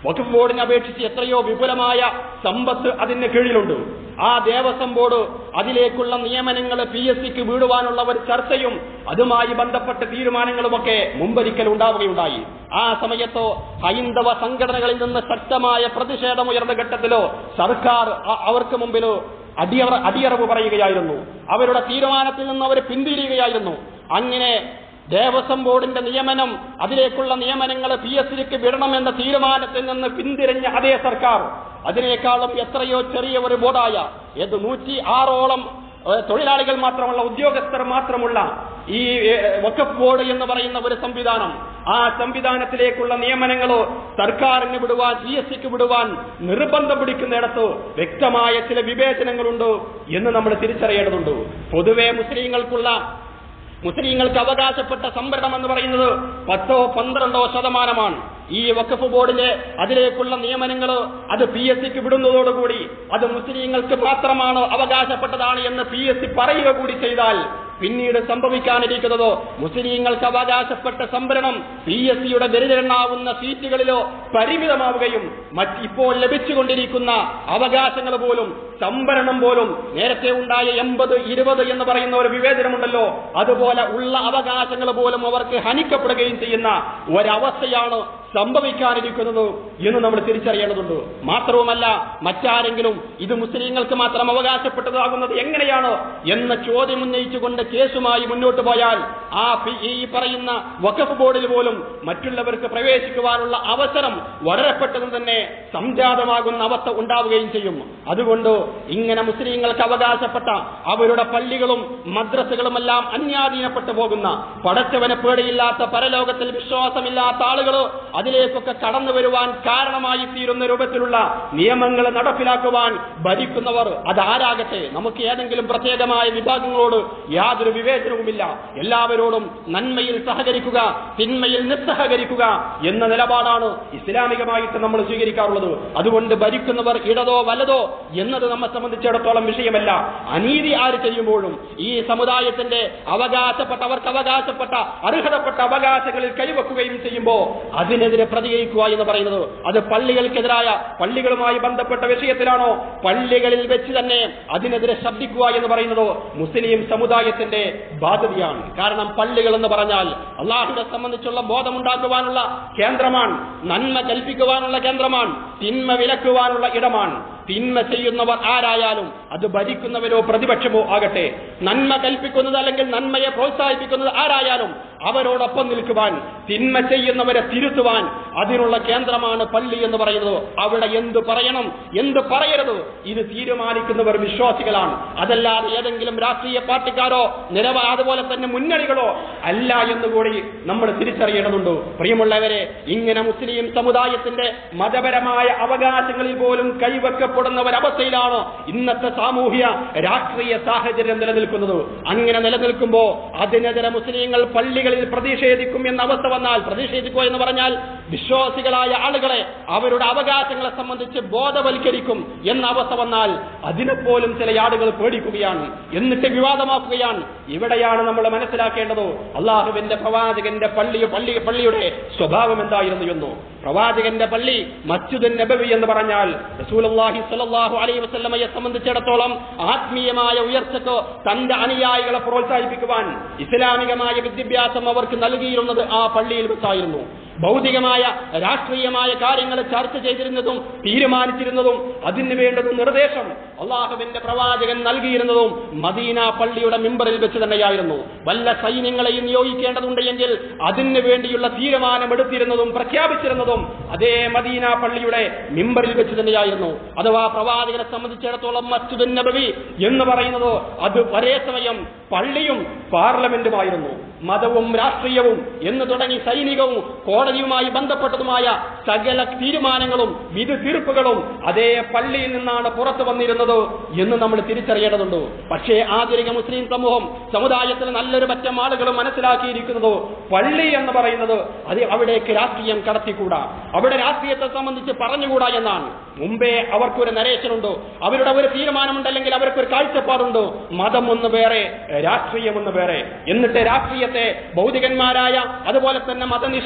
Speaker 1: വഖഫ് ബോർഡിനെ അപേക്ഷിച്ച് എത്രയോ വിപുലമായ സമ്പത്ത് അതിന് കീഴിലുണ്ട് ആ ദേവസ്വം ബോർഡ് അതിലേക്കുള്ള നിയമനങ്ങൾ പി എസ് സിക്ക് വീടുവാനുള്ള ഒരു ചർച്ചയും അതുമായി ബന്ധപ്പെട്ട തീരുമാനങ്ങളുമൊക്കെ മുമ്പൊരിക്കൽ ഉണ്ടാവുകയുണ്ടായി ആ സമയത്തോ ഹൈന്ദവ സംഘടനകളിൽ നിന്ന് ശക്തമായ പ്രതിഷേധം ഉയർന്ന ഘട്ടത്തിലോ സർക്കാർ അ- അവർക്ക് മുമ്പിലോ അടിയറ അടിയറവ് പറയുകയായിരുന്നു അവരുടെ തീരുമാനത്തിൽ നിന്ന് അവർ പിന്തിരിയുകയായിരുന്നു അങ്ങനെ ദേവസ്വം ബോർഡിന്റെ നിയമനം അതിലേക്കുള്ള നിയമനങ്ങൾ പി എസ് സിക്ക് വിടണമെന്ന തീരുമാനത്തിൽ നിന്ന് പിന്തിരിഞ്ഞ അതേ സർക്കാർ അതിനേക്കാളും എത്രയോ ചെറിയ ഒരു ബോർഡായ ഏത് നൂറ്റി ആറോളം ഏഹ്, തൊഴിലാളികൾ മാത്രമുള്ള ഉദ്യോഗസ്ഥർ മാത്രമുള്ള ഈ ഏഹ്, വഖഫ് ബോർഡ് എന്ന് പറയുന്ന ഒരു സംവിധാനം ആ സംവിധാനത്തിലേക്കുള്ള നിയമനങ്ങളോ സർക്കാരിന് വിടുവാൻ പി എസ് സിക്ക് വിടുവാൻ നിർബന്ധം പിടിക്കുന്നിടത്ത് വ്യക്തമായ ചില വിവേചനങ്ങളുണ്ട് എന്ന് നമ്മൾ തിരിച്ചറിയേണ്ടതുണ്ട് പൊതുവെ മുസ്ലിങ്ങൾക്കുള്ള മുസ്ലിങ്ങൾക്ക് അവകാശപ്പെട്ട സംവരണം എന്ന് പറയുന്നത് പത്തോ പന്ത്രണ്ടോ ശതമാനമാണ് ഈ വഖഫ് ബോർഡിലെ അതിലേക്കുള്ള നിയമനങ്ങൾ അത് പി എസ് സിക്ക് വിടുന്നതോടുകൂടി അത് മുസ്ലിങ്ങൾക്ക് മാത്രമാണ് അവകാശപ്പെട്ടതാണ് എന്ന് പി എസ് സി പറയുക കൂടി ചെയ്താൽ പിന്നീട് സംഭവിക്കാനിരിക്കുന്നതോ മുസ്ലിങ്ങൾക്ക് അവകാശപ്പെട്ട സംവരണം പി എസ് സിയുടെ ദരിദ്രനാവുന്ന സീറ്റുകളിലോ പരിമിതമാവുകയും മറ്റിപ്പോൾ ലഭിച്ചുകൊണ്ടിരിക്കുന്ന അവകാശങ്ങൾ പോലും സംവരണം പോലും നേരത്തെ ഉണ്ടായ എൺപത് ഇരുപത് എന്ന് പറയുന്ന ഒരു വിവേചനമുണ്ടല്ലോ അതുപോലെ ഉള്ള അവകാശങ്ങൾ പോലും അവർക്ക് ഹനിക്കപ്പെടുകയും ചെയ്യുന്ന ഒരവസ്ഥയാണ് സംഭവിക്കാനിരിക്കുന്നത് എന്ന് നമ്മൾ തിരിച്ചറിയേണ്ടതുണ്ട് മാത്രവുമല്ല മറ്റാരെങ്കിലും ഇത് മുസ്ലിങ്ങൾക്ക് മാത്രം അവകാശപ്പെട്ടതാകുന്നത് എങ്ങനെയാണ് എന്ന ചോദ്യം ഉന്നയിച്ചുകൊണ്ട് കേസുമായി മുന്നോട്ട് പോയാൽ ആ പി- ഈ പറയുന്ന വഖഫ് ബോർഡിൽ പോലും മറ്റുള്ളവർക്ക് പ്രവേശിക്കുവാനുള്ള അവസരം വളരെ പെട്ടെന്ന് തന്നെ സംജാതമാകുന്ന അവസ്ഥ ഉണ്ടാവുകയും ചെയ്യും അതുകൊണ്ട് ഇങ്ങനെ മുസ്ലിങ്ങൾക്ക് അവകാശപ്പെട്ട അവരുടെ പള്ളികളും മദ്രസകളുമെല്ലാം അന്യാധീനപ്പെട്ടു പോകുന്ന പടച്ചവനെ പേടിയില്ലാത്ത പരലോകത്തിൽ വിശ്വാസമില്ലാത്ത ആളുകൾ അതിലേക്കൊക്കെ കടന്നു വരുവാൻ കാരണമായി തീരുന്ന രൂപത്തിലുള്ള നിയമങ്ങൾ നടപ്പിലാക്കുവാൻ ഭരിക്കുന്നവർ അതാരാകട്ടെ നമുക്ക് ഏതെങ്കിലും പ്രത്യേകമായ വിഭാഗങ്ങളോട് യാതൊരു വിവേചനവുമില്ല എല്ലാവരോടും നന്മയിൽ സഹകരിക്കുക തിന്മയിൽ നിസ്സഹകരിക്കുക എന്ന നിലപാടാണ് ഇസ്ലാമികമായിട്ട് നമ്മൾ സ്വീകരിക്കാറുള്ളത് അതുകൊണ്ട് ഭരിക്കുന്നവർ ഇടതോ വലതോ എന്നത് നമ്മെ സംബന്ധിച്ചിടത്തോളം വിഷയമല്ല അനീതി ആര് ചെയ്യുമ്പോഴും ഈ സമുദായത്തിന്റെ അവകാശപ്പെട്ടവർക്ക് അവകാശപ്പെട്ട അർഹതപ്പെട്ട അവകാശങ്ങളിൽ കൈവക്കുകയും ചെയ്യുമ്പോൾ അതിനെതിരെ പ്രതികരിക്കുക എന്ന് പറയുന്നത് അത് പള്ളികൾക്കെതിരായ പള്ളികളുമായി ബന്ധപ്പെട്ട വിഷയത്തിലാണോ പള്ളികളിൽ വെച്ച് തന്നെ അതിനെതിരെ ശബ്ദിക്കുക എന്ന് പറയുന്നത് മുസ്ലിം സമുദായത്തിന്റെ ബാധ്യതയാണ് കാരണം പള്ളികൾ എന്ന് പറഞ്ഞാൽ അള്ളാഹുവിനെ സംബന്ധിച്ചുള്ള ബോധമുണ്ടാക്കുവാനുള്ള കേന്ദ്രമാണ് നന്മ കൽപ്പിക്കുവാനുള്ള കേന്ദ്രമാണ് തിന്മ വിലക്കുവാനുള്ള ഇടമാണ് തിന്മ ചെയ്യുന്നവർ ആരായാലും അത് ഭരിക്കുന്നവരോ പ്രതിപക്ഷമോ ആകട്ടെ നന്മ കൽപ്പിക്കുന്നത് അല്ലെങ്കിൽ നന്മയെ പ്രോത്സാഹിപ്പിക്കുന്നത് ആരായാലും അവരോടൊപ്പം നിൽക്കുവാൻ തിന്മ ചെയ്യുന്നവരെ തിരുത്തുവാൻ അതിനുള്ള കേന്ദ്രമാണ് പള്ളി എന്ന് പറയുന്നത് അവിടെ എന്ത് പറയണം എന്ത് പറയരുത് ഇത് തീരുമാനിക്കുന്നവർ വിശ്വാസികളാണ് അതല്ലാതെ ഏതെങ്കിലും രാഷ്ട്രീയ പാർട്ടിക്കാരോ നിലവ അതുപോലെ തന്നെ മുന്നണികളോ അല്ല എന്നുകൂടി നമ്മൾ തിരിച്ചറിയേണ്ടതുണ്ട് പ്രിയമുള്ളവരെ ഇങ്ങനെ മുസ്ലിം സമുദായത്തിന്റെ മതപരമായ അവകാശങ്ങളിൽ പോലും കൈവെക്കപ്പെടുന്ന ഒരവസ്ഥയിലാണ് ഇന്നത്തെ സാമൂഹ്യ രാഷ്ട്രീയ സാഹചര്യം നിലനിൽക്കുന്നത് അങ്ങനെ നിലനിൽക്കുമ്പോ അതിനെതിരെ മുസ്ലിങ്ങൾ പള്ളികളിൽ പ്രതിഷേധിക്കും എന്ന അവസ്ഥ വന്നാൽ പ്രതിഷേധിക്കുക എന്ന് പറഞ്ഞാൽ വിശ്വാസികളായ ആളുകളെ അവരുടെ അവകാശങ്ങളെ സംബന്ധിച്ച് ബോധവൽക്കരിക്കും എന്ന അവസ്ഥ വന്നാൽ അതിനെപ്പോലും ചില ആളുകൾ പേടിക്കുകയാണ് എന്നിട്ട് വിവാദമാക്കുകയാണ് ഇവിടെയാണ് നമ്മൾ മനസ്സിലാക്കേണ്ടത് അള്ളാഹുവിന്റെ പ്രവാചകന്റെ പള്ളി പള്ളി പള്ളിയുടെ സ്വഭാവം എന്തായിരുന്നു എന്ന് പ്രവാചകന്റെ പള്ളി മസ്ജിദുൻ നബവി എന്ന് പറഞ്ഞാൽ റസൂലുള്ളാഹി സ്വല്ലല്ലാഹു അലൈഹി വസല്ലമയെ സംബന്ധിച്ചിടത്തോളം ആത്മീയമായ ഉയർച്ചക്ക് തന്റെ അനുയായികളെ പ്രോത്സാഹിപ്പിക്കുവാൻ ഇസ്ലാമികമായ വിദ്യാഭ്യാസം അവർക്ക് നൽകിയിരുന്നത് ആ പള്ളിയിൽ വെച്ചായിരുന്നു ഭൗതികമായ രാഷ്ട്രീയമായ കാര്യങ്ങൾ ചർച്ച ചെയ്തിരുന്നതും തീരുമാനിച്ചിരുന്നതും അതിന് വേണ്ടത് നിർദ്ദേശം അള്ളാഹുവിന്റെ പ്രവാചകൻ നൽകിയിരുന്നതും മദീന പള്ളിയുടെ മിമ്പറിൽ വെച്ച് തന്നെയായിരുന്നു വല്ല സൈന്യങ്ങളെയും നിയോഗിക്കേണ്ടതുണ്ട് എങ്കിൽ അതിന് വേണ്ടിയുള്ള തീരുമാനമെടുത്തിരുന്നതും പ്രഖ്യാപിച്ചിരുന്നതും അതേ മദീന പള്ളിയുടെ മിമ്പറിൽ വെച്ച് തന്നെയായിരുന്നു അഥവാ പ്രവാചകനെ സംബന്ധിച്ചിടത്തോളം മസ്ജിദുൻ നബവി എന്ന് പറയുന്നത് അത് ഒരേ സമയം പള്ളിയും പാർലമെന്റുമായിരുന്നു മതവും രാഷ്ട്രീയവും എന്ന് തുടങ്ങി സൈനികവും കോടതിയുമായി ബന്ധപ്പെട്ടതുമായ സകല തീരുമാനങ്ങളും വിധി തീർപ്പുകളും അതേ പള്ളിയിൽ നിന്നാണ് പുറത്തു വന്നിരുന്നത് എന്ന് നമ്മൾ തിരിച്ചറിയേണ്ടതുണ്ട് പക്ഷേ ആധുനിക മുസ്ലിം സമൂഹം സമുദായത്തിൽ നല്ലൊരു പറ്റം ആളുകൾ മനസ്സിലാക്കിയിരിക്കുന്നത് പള്ളി എന്ന് പറയുന്നത് അത് അവിടേക്ക് രാഷ്ട്രീയം കടത്തിക്കൂടാ അവിടെ രാഷ്ട്രീയത്തെ സംബന്ധിച്ച് പറഞ്ഞുകൂടാ എന്നാണ് മുമ്പേ അവർക്കൊരു നരേശനുണ്ട് അവരുടെ ഒരു തീരുമാനമുണ്ടല്ലെങ്കിൽ അവർക്കൊരു കാഴ്ചപ്പാടുണ്ട് മതം ഒന്ന് വേറെ രാഷ്ട്രീയം ഒന്ന് വേറെ എന്നിട്ട് രാഷ്ട്രീയത്തെ ഭൗതികന്മാരായ അതുപോലെ തന്നെ മതനിഷേധികളായ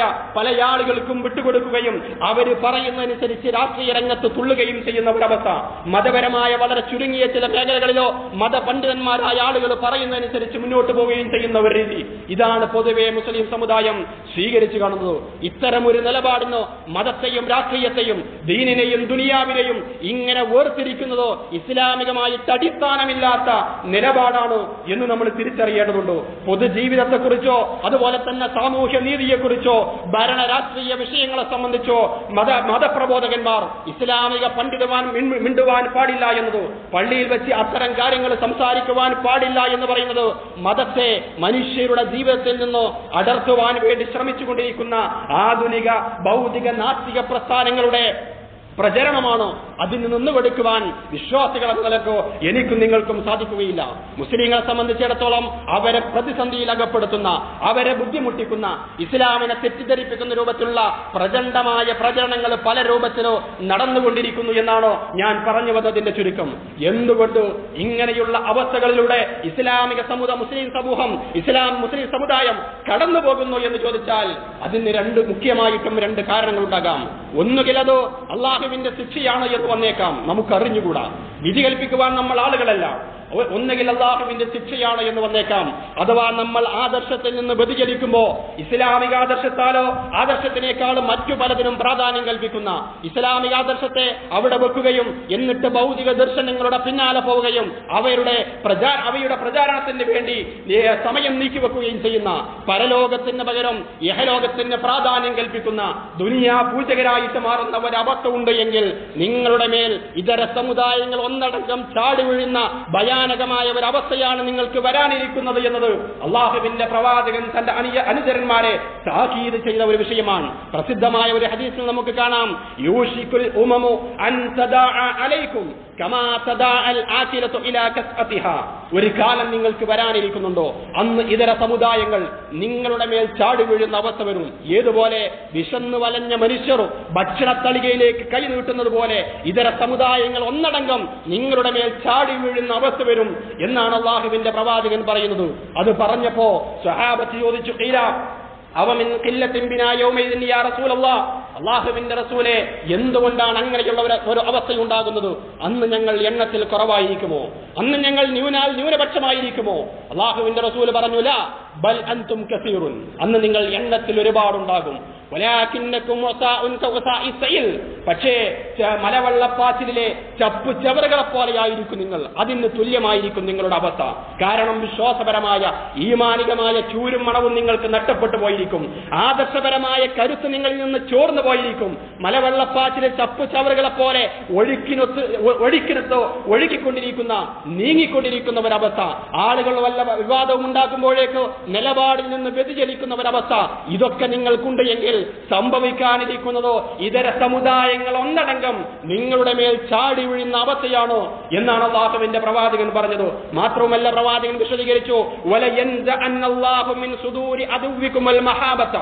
Speaker 1: പല ആളുകൾക്കും വിട്ടുകൊടുക്കുകയും അവര് പറയുന്നതനുസരിച്ച് രാഷ്ട്രീയ രംഗത്ത് തുള്ളുകയും ചെയ്യുന്ന ഒരവസ്ഥ മതപരമായ വളരെ ചുരുങ്ങിയ ചില മേഖലകളിലോ മതപണ്ഡിതന്മാരായ ആളുകൾ പറയുന്നതനുസരിച്ച് മുന്നോട്ട് പോവുകയും ചെയ്യുന്ന ഒരു രീതി ഇതാണ് പൊതുവെ മുസ്ലിം സമുദായം സ്വീകരിച്ചു കാണുന്നത് ഇത്തരം ഒരു നിലപാടിനോ മതത്തെയും രാഷ്ട്രീയത്തെയും ദീനിനെയും ദുനിയാവിനെയും ഇങ്ങനെ വേർതിരിക്കുന്നതോ ഇസ്ലാമികമായിട്ട് അടിസ്ഥാനമില്ലാത്ത നിലപാടാണ് എന്ന് നമ്മൾ തിരിച്ചറിയേണ്ടതുണ്ട് പൊതുജീവിതത്തെക്കുറിച്ചോ അതുപോലെ തന്നെ സാമൂഹ്യ നീതിയെക്കുറിച്ചോ ഭരണ രാഷ്ട്രീയ വിഷയങ്ങളെ സംബന്ധിച്ചോ മത മതപ്രബോധകന്മാർ ഇസ്ലാമിക പണ്ഡിതവാൻ മിൺ- മിണ്ടുവാൻ പാടില്ല എന്നത് പള്ളിയിൽ വെച്ച് അത്തരം കാര്യങ്ങൾ സംസാരിക്കുവാൻ പാടില്ല എന്ന് പറയുന്നത് മതത്തെ മനുഷ്യരുടെ ജീവിതത്തിൽ നിന്നോ അടർത്തുവാൻ വേണ്ടി ശ്രമിച്ചുകൊണ്ടിരിക്കുന്ന ആധുനിക ഭൗതിക നാസ്തിക പ്രസ്ഥാനങ്ങളുടെ പ്രചരണമാണോ അതിന് നിന്നുകൊടുക്കുവാൻ വിശ്വാസികൾ എന്ന നിലക്കോ എനിക്കും നിങ്ങൾക്കും സാധിക്കുകയില്ല മുസ്ലിങ്ങളെ സംബന്ധിച്ചിടത്തോളം അവരെ പ്രതിസന്ധിയിൽ അകപ്പെടുത്തുന്ന അവരെ ബുദ്ധിമുട്ടിക്കുന്ന ഇസ്ലാമിനെ തെറ്റിദ്ധരിപ്പിക്കുന്ന രൂപത്തിലുള്ള പ്രചണ്ഡമായ പ്രചരണങ്ങൾ പല രൂപത്തിലോ നടന്നുകൊണ്ടിരിക്കുന്നു എന്നാണോ ഞാൻ പറഞ്ഞു വന്നതിന്റെ ചുരുക്കം എന്തുകൊണ്ട് ഇങ്ങനെയുള്ള അവസ്ഥകളിലൂടെ ഇസ്ലാമിക സമുദായ മുസ്ലിം സമൂഹം ഇസ്ലാം മുസ്ലിം സമുദായം കടന്നു പോകുന്നു എന്ന് ചോദിച്ചാൽ അതിന് രണ്ട് മുഖ്യമായിട്ടും രണ്ട് കാരണങ്ങളുണ്ടാകാം ഒന്നുകിൽ അത് അള്ളാഹുവിന്റെ ശിക്ഷയാണ് എന്ന് വന്നേക്കാം നമുക്കറിഞ്ഞുകൂടാ വിധി കൽപ്പിക്കുവാൻ നമ്മൾ ആളുകളല്ല ഒ- ഒന്നുകിൽ അള്ളാഹുവിന്റെ ശിക്ഷയാണ് എന്ന് വന്നേക്കാം അഥവാ നമ്മൾ ആദർശത്തിൽ നിന്ന് വ്യതിചലിക്കുമ്പോ ഇസ്ലാമിക ആദർശത്താലോ ആദർശത്തിനേക്കാളും മറ്റു പലതിനും പ്രാധാന്യം കൽപ്പിക്കുന്ന ഇസ്ലാമിക ആദർശത്തെ അവിടെ വെക്കുകയും എന്നിട്ട് ഭൗതിക ദർശനങ്ങളുടെ പിന്നാലെ പോവുകയും അവരുടെ പ്രചാ അവയുടെ പ്രചാരണത്തിന് വേണ്ടി ഏ, സമയം നീക്കിവെക്കുകയും ചെയ്യുന്ന പരലോകത്തിന് പകരം യഹലോകത്തിന് പ്രാധാന്യം കൽപ്പിക്കുന്ന ദുനിയാ പൂജകരായിട്ട് മാറുന്ന ഒരബദ്ധമുണ്ട് എങ്കിൽ നിങ്ങളുടെ മേൽ ഇതര സമുദായങ്ങൾ ഒന്നടങ്കം ചാടി വീഴുന്ന ഭയാനകമായ ഒരവസ്ഥയാണ് നിങ്ങൾക്ക് വരാനിരിക്കുന്നത് എന്നത് അള്ളാഹുവിന്റെ പ്രവാചകൻ തന്റെ അനിയ അനുചരന്മാരെ താക്കീത് ചെയ്ത ഒരു വിഷയമാണ് പ്രസിദ്ധമായ ഒരു ഹദീസിൽ നമുക്ക് കാണാം യൂഷിക്കുൽ ഉമമു അൻ തദാഅ അലൈക്കും കമാ തദാഅൽ ആകിലതു ഇലാ കസ്അതിഹാ ഒരു കാലം നിങ്ങൾക്ക് വരാനിരിക്കുന്നുണ്ടോ അന്ന് ഇതര സമുദായങ്ങൾ നിങ്ങളുടെ മേൽ ചാടി വീഴുന്ന അവസ്ഥ വരും ഏതുപോലെ വിശന്നു വലഞ്ഞ മനുഷ്യർ ഭക്ഷണത്തളികയിലേക്ക് കൈ നീട്ടുന്നത് പോലെ ഇതര സമുദായങ്ങൾ ഒന്നടങ്കം നിങ്ങളുടെ മേൽ ചാടി വീഴുന്ന അവസ്ഥ വരും എന്നാണ് അള്ളാഹുവിന്റെ പ്രവാചകൻ പറയുന്നത് അത് പറഞ്ഞപ്പോ സ്വഹാബത്ത് ചോദിച്ചു "ഖീല, അവമിൻ ഖില്ലത്തിൻ ബിനാ യൗമഇദിൻ യാ റസൂലല്ലാഹ് അള്ളാഹുവിന്റെ റസൂലെ എന്തുകൊണ്ടാണ് അങ്ങനെയുള്ള ഒരു ഒരു അവസ്ഥയുണ്ടാകുന്നത് അന്ന് ഞങ്ങൾ എണ്ണത്തിൽ കുറവായിരിക്കുമോ അന്ന് ഞങ്ങൾ ന്യൂനാൽ ന്യൂനപക്ഷമായിരിക്കുമോ അള്ളാഹുവിന്റെ റസൂല് പറഞ്ഞുല ബൽ അൻതും കസീറുൻ അന്ന് നിങ്ങൾ എണ്ണത്തിൽ ഒരുപാടുണ്ടാകും വലാകിന്നകും വസാഉൻ കവസാഇ സൈൽ. പക്ഷേ ച- മലവെള്ളപ്പാച്ചിലെ ചപ്പ് ചവറുകളെ പോലെയായിരിക്കും നിങ്ങൾ അതിന് തുല്യമായിരിക്കും നിങ്ങളുടെ അവസ്ഥ കാരണം വിശ്വാസപരമായ ഈമാനികമായ ചൂരും മണവും നിങ്ങൾക്ക് നഷ്ടപ്പെട്ടു പോയിരിക്കും ആദർശപരമായ കരുത്ത് നിങ്ങളിൽ നിന്ന് ചോർന്നു പോയിരിക്കും മലവെള്ളപ്പാച്ചിലെ ചപ്പ് ചവറുകളെ പോലെ ഒഴുക്കിനൊത്ത് ഒ- ഒഴുക്കിനൊത്ത് ഒഴുകിക്കൊണ്ടിരിക്കുന്ന നീങ്ങിക്കൊണ്ടിരിക്കുന്ന ഒരവസ്ഥ ആളുകൾ വല്ല വിവാദവും ഉണ്ടാക്കുമ്പോഴേക്ക് നിലപാടിൽ നിന്ന് വ്യതിചലിക്കുന്ന ഒരവസ്ഥ ഇതൊക്കെ നിങ്ങൾക്കുണ്ട് എങ്കിൽ സംഭവിക്കാനിരിക്കുന്നതോ ഇതര സമുദായങ്ങൾ ഒന്നടങ്കം നിങ്ങളുടെ മേൽ ചാടി വീഴുന്ന അവസ്ഥയാണോ എന്നാണ് അള്ളാഹുവിന്റെ പ്രവാചകൻ പറഞ്ഞത് മാത്രവുമല്ല പ്രവാചകൻ വിശദീകരിച്ചു "വലയൻസ അന്നല്ലാഹു മിൻ സുദൂരി അദുവ്വിക്കുമൽ മഹാബത്ത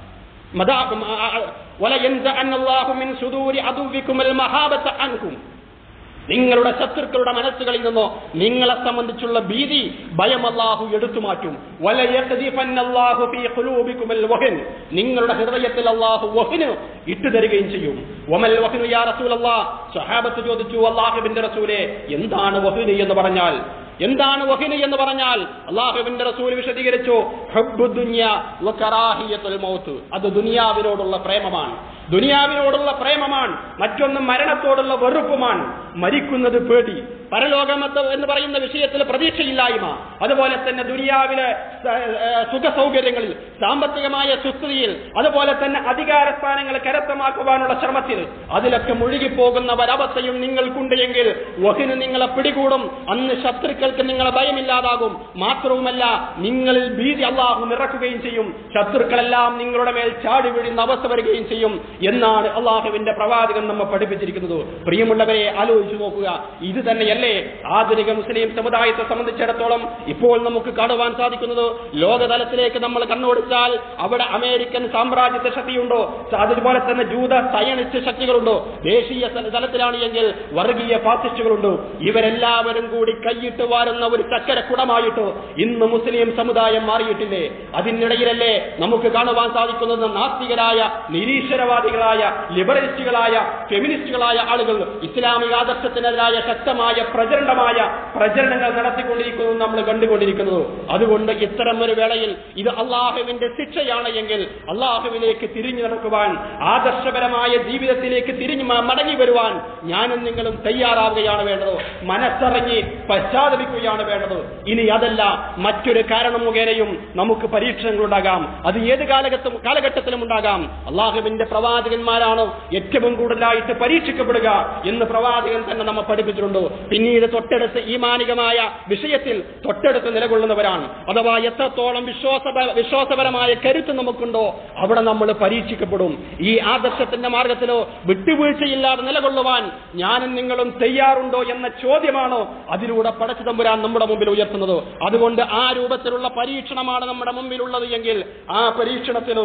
Speaker 1: മദാ- ആ- ആ- വലയൻസ അന്നല്ലാഹു മിൻ സുദൂരി അദുവ്വിക്കുമൽ മഹാബത്ത അൻകും നിങ്ങളുടെ ശത്രുക്കളുടെ മനസ്സുകളിൽ നിന്നോ നിങ്ങളെ സംബന്ധിച്ചുള്ള ഭീതി ഭയം അല്ലാഹു എടുത്തു മാറ്റും വലയഖ്ദിഫന്നല്ലാഹു ഫീ ഖുലൂബിക്കുമൽ വഹൻ നിങ്ങളുടെ ഹൃദയത്തിൽ അല്ലാഹു വഹന് ഇട്ടു തരികയും ചെയ്യും വമൽ വഹനു യാ റസൂലല്ലാഹ് സ്വഹാബത്ത് ചോദിച്ചു അല്ലാഹുവിന്റെ റസൂലേ എന്താണ് വഹന് എന്ന് പറഞ്ഞാൽ എന്താണ് വഹിന് എന്ന് പറഞ്ഞാൽ അള്ളാഹുവിന്റെ റസൂൽ വിശദീകരിച്ചു ഹബ്ബു ദുനിയ വ കറാഹിയത്തുൽ മൗത്ത് അത് ദുനിയാവിനോടുള്ള പ്രേമമാണ് ദുനിയാവിനോടുള്ള പ്രേമമാണ് മറ്റൊന്ന് മരണത്തോടുള്ള വെറുപ്പുമാണ് മരിക്കുന്നത് പേടി പരലോകമത്ത് എന്ന് പറയുന്ന വിഷയത്തിൽ പ്രതീക്ഷയില്ലായ്മ അതുപോലെ തന്നെ ദുനിയാവിലെ സ- ഏഹ് സുഖ സൗകര്യങ്ങളിൽ സാമ്പത്തികമായ സുസ്ഥിതിയിൽ അതുപോലെ തന്നെ അധികാര സ്ഥാനങ്ങൾ കരസ്ഥമാക്കുവാനുള്ള ശ്രമത്തിൽ അതിലൊക്കെ മുഴുകിപ്പോകുന്ന ഒരവസ്ഥയും നിങ്ങൾക്കുണ്ട് എങ്കിൽ വഹിന് നിങ്ങളെ പിടികൂടും അന്ന് ശത്രുക്കൾക്ക് നിങ്ങളെ ഭയമില്ലാതാകും മാത്രവുമല്ല നിങ്ങളിൽ ഭീതി അള്ളാഹു നിറക്കുകയും ചെയ്യും ശത്രുക്കളെല്ലാം നിങ്ങളുടെ മേൽ ചാടി വീഴുന്ന അവസ്ഥ വരികയും ചെയ്യും എന്നാണ് അള്ളാഹുവിന്റെ പ്രവാചകൻ നമ്മെ പഠിപ്പിച്ചിരിക്കുന്നത് പ്രിയമുള്ളവരെ ആലോചിച്ചു നോക്കുക ഇത് തന്നെയല്ല ഇതല്ലേ ആധുനിക മുസ്ലിം സമുദായത്തെ സംബന്ധിച്ചിടത്തോളം ഇപ്പോൾ നമുക്ക് കാണുവാൻ സാധിക്കുന്നത് ലോകതലത്തിലേക്ക് നമ്മൾ കണ്ണോടിച്ചാൽ അവിടെ അമേരിക്കൻ സാമ്രാജ്യത്വ ശക്തിയുണ്ടോ അതുപോലെ തന്നെ ജൂത സയനിസ്റ്റ് ശക്തികളുണ്ടോ ദേശീയ തല- തലത്തിലാണ് എങ്കിൽ വർഗീയ ഫാസിസ്റ്റുകളുണ്ട് ഇവരെല്ലാവരും കൂടി കൈയിട്ട് വാരുന്ന ഒരു ചക്കര കുടമായിട്ട് ഇന്ന് മുസ്ലിം സമുദായം മാറിയിട്ടില്ലേ അതിനിടയിലല്ലേ നമുക്ക് കാണുവാൻ സാധിക്കുന്നത് നാസ്തികരായ നിരീശ്വരവാദികളായ ലിബറലിസ്റ്റുകളായ ഫെമിനിസ്റ്റുകളായ ആളുകൾ ഇസ്ലാമിക ആദർശത്തിനെതിരായ ശക്തമായ പ്രചരണമായ പ്രചരണങ്ങൾ നടത്തിക്കൊണ്ടിരിക്കുന്നു നമ്മൾ കണ്ടുകൊണ്ടിരിക്കുന്നത് അതുകൊണ്ട് ഇത്തരം ഒരു വേളയിൽ ഇത് അള്ളാഹുവിന്റെ ശിക്ഷയാണ് എങ്കിൽ അള്ളാഹുവിലേക്ക് തിരിഞ്ഞു നടക്കുവാൻ ആദർശപരമായ ജീവിതത്തിലേക്ക് തിരിഞ്ഞു മ- മടങ്ങി വരുവാൻ ഞാനും നിങ്ങളും തയ്യാറാവുകയാണ് വേണ്ടത് മനസ്സറിഞ്ഞ് പശ്ചാത്തപിക്കുകയാണ് വേണ്ടത് ഇനി അതല്ല മറ്റൊരു കാരണം മുഖേനയും നമുക്ക് പരീക്ഷണങ്ങൾ ഉണ്ടാകാം അത് ഏത് കാലഘട്ടം കാലഘട്ടത്തിലും ഉണ്ടാകാം അള്ളാഹുവിന്റെ പ്രവാചകന്മാരാണ് ഏറ്റവും കൂടുതലായിട്ട് പരീക്ഷിക്കപ്പെടുക എന്ന് പ്രവാചകൻ തന്നെ നമ്മെ പഠിപ്പിച്ചിട്ടുണ്ട് പിന്നീട് തൊട്ടടുത്ത് ഈമാനികമായ വിഷയത്തിൽ തൊട്ടടുത്ത് നിലകൊള്ളുന്നവരാണ് അഥവാ എത്രത്തോളം വിശ്വാസ വിശ്വാസപരമായ കരുത്ത് നമുക്കുണ്ടോ അവിടെ നമ്മൾ പരീക്ഷിക്കപ്പെടും ഈ ആദർശത്തിന്റെ മാർഗത്തിലോ വിട്ടുവീഴ്ചയില്ലാതെ നിലകൊള്ളുവാൻ ഞാനും നിങ്ങളും തയ്യാറുണ്ടോ എന്ന ചോദ്യമാണോ അതിലൂടെ പടച്ചു തമ്പുരാൻ നമ്മുടെ മുമ്പിൽ ഉയർത്തുന്നത് അതുകൊണ്ട് ആ രൂപത്തിലുള്ള പരീക്ഷണമാണ് നമ്മുടെ മുമ്പിലുള്ളത് എങ്കിൽ ആ പരീക്ഷണത്തിന്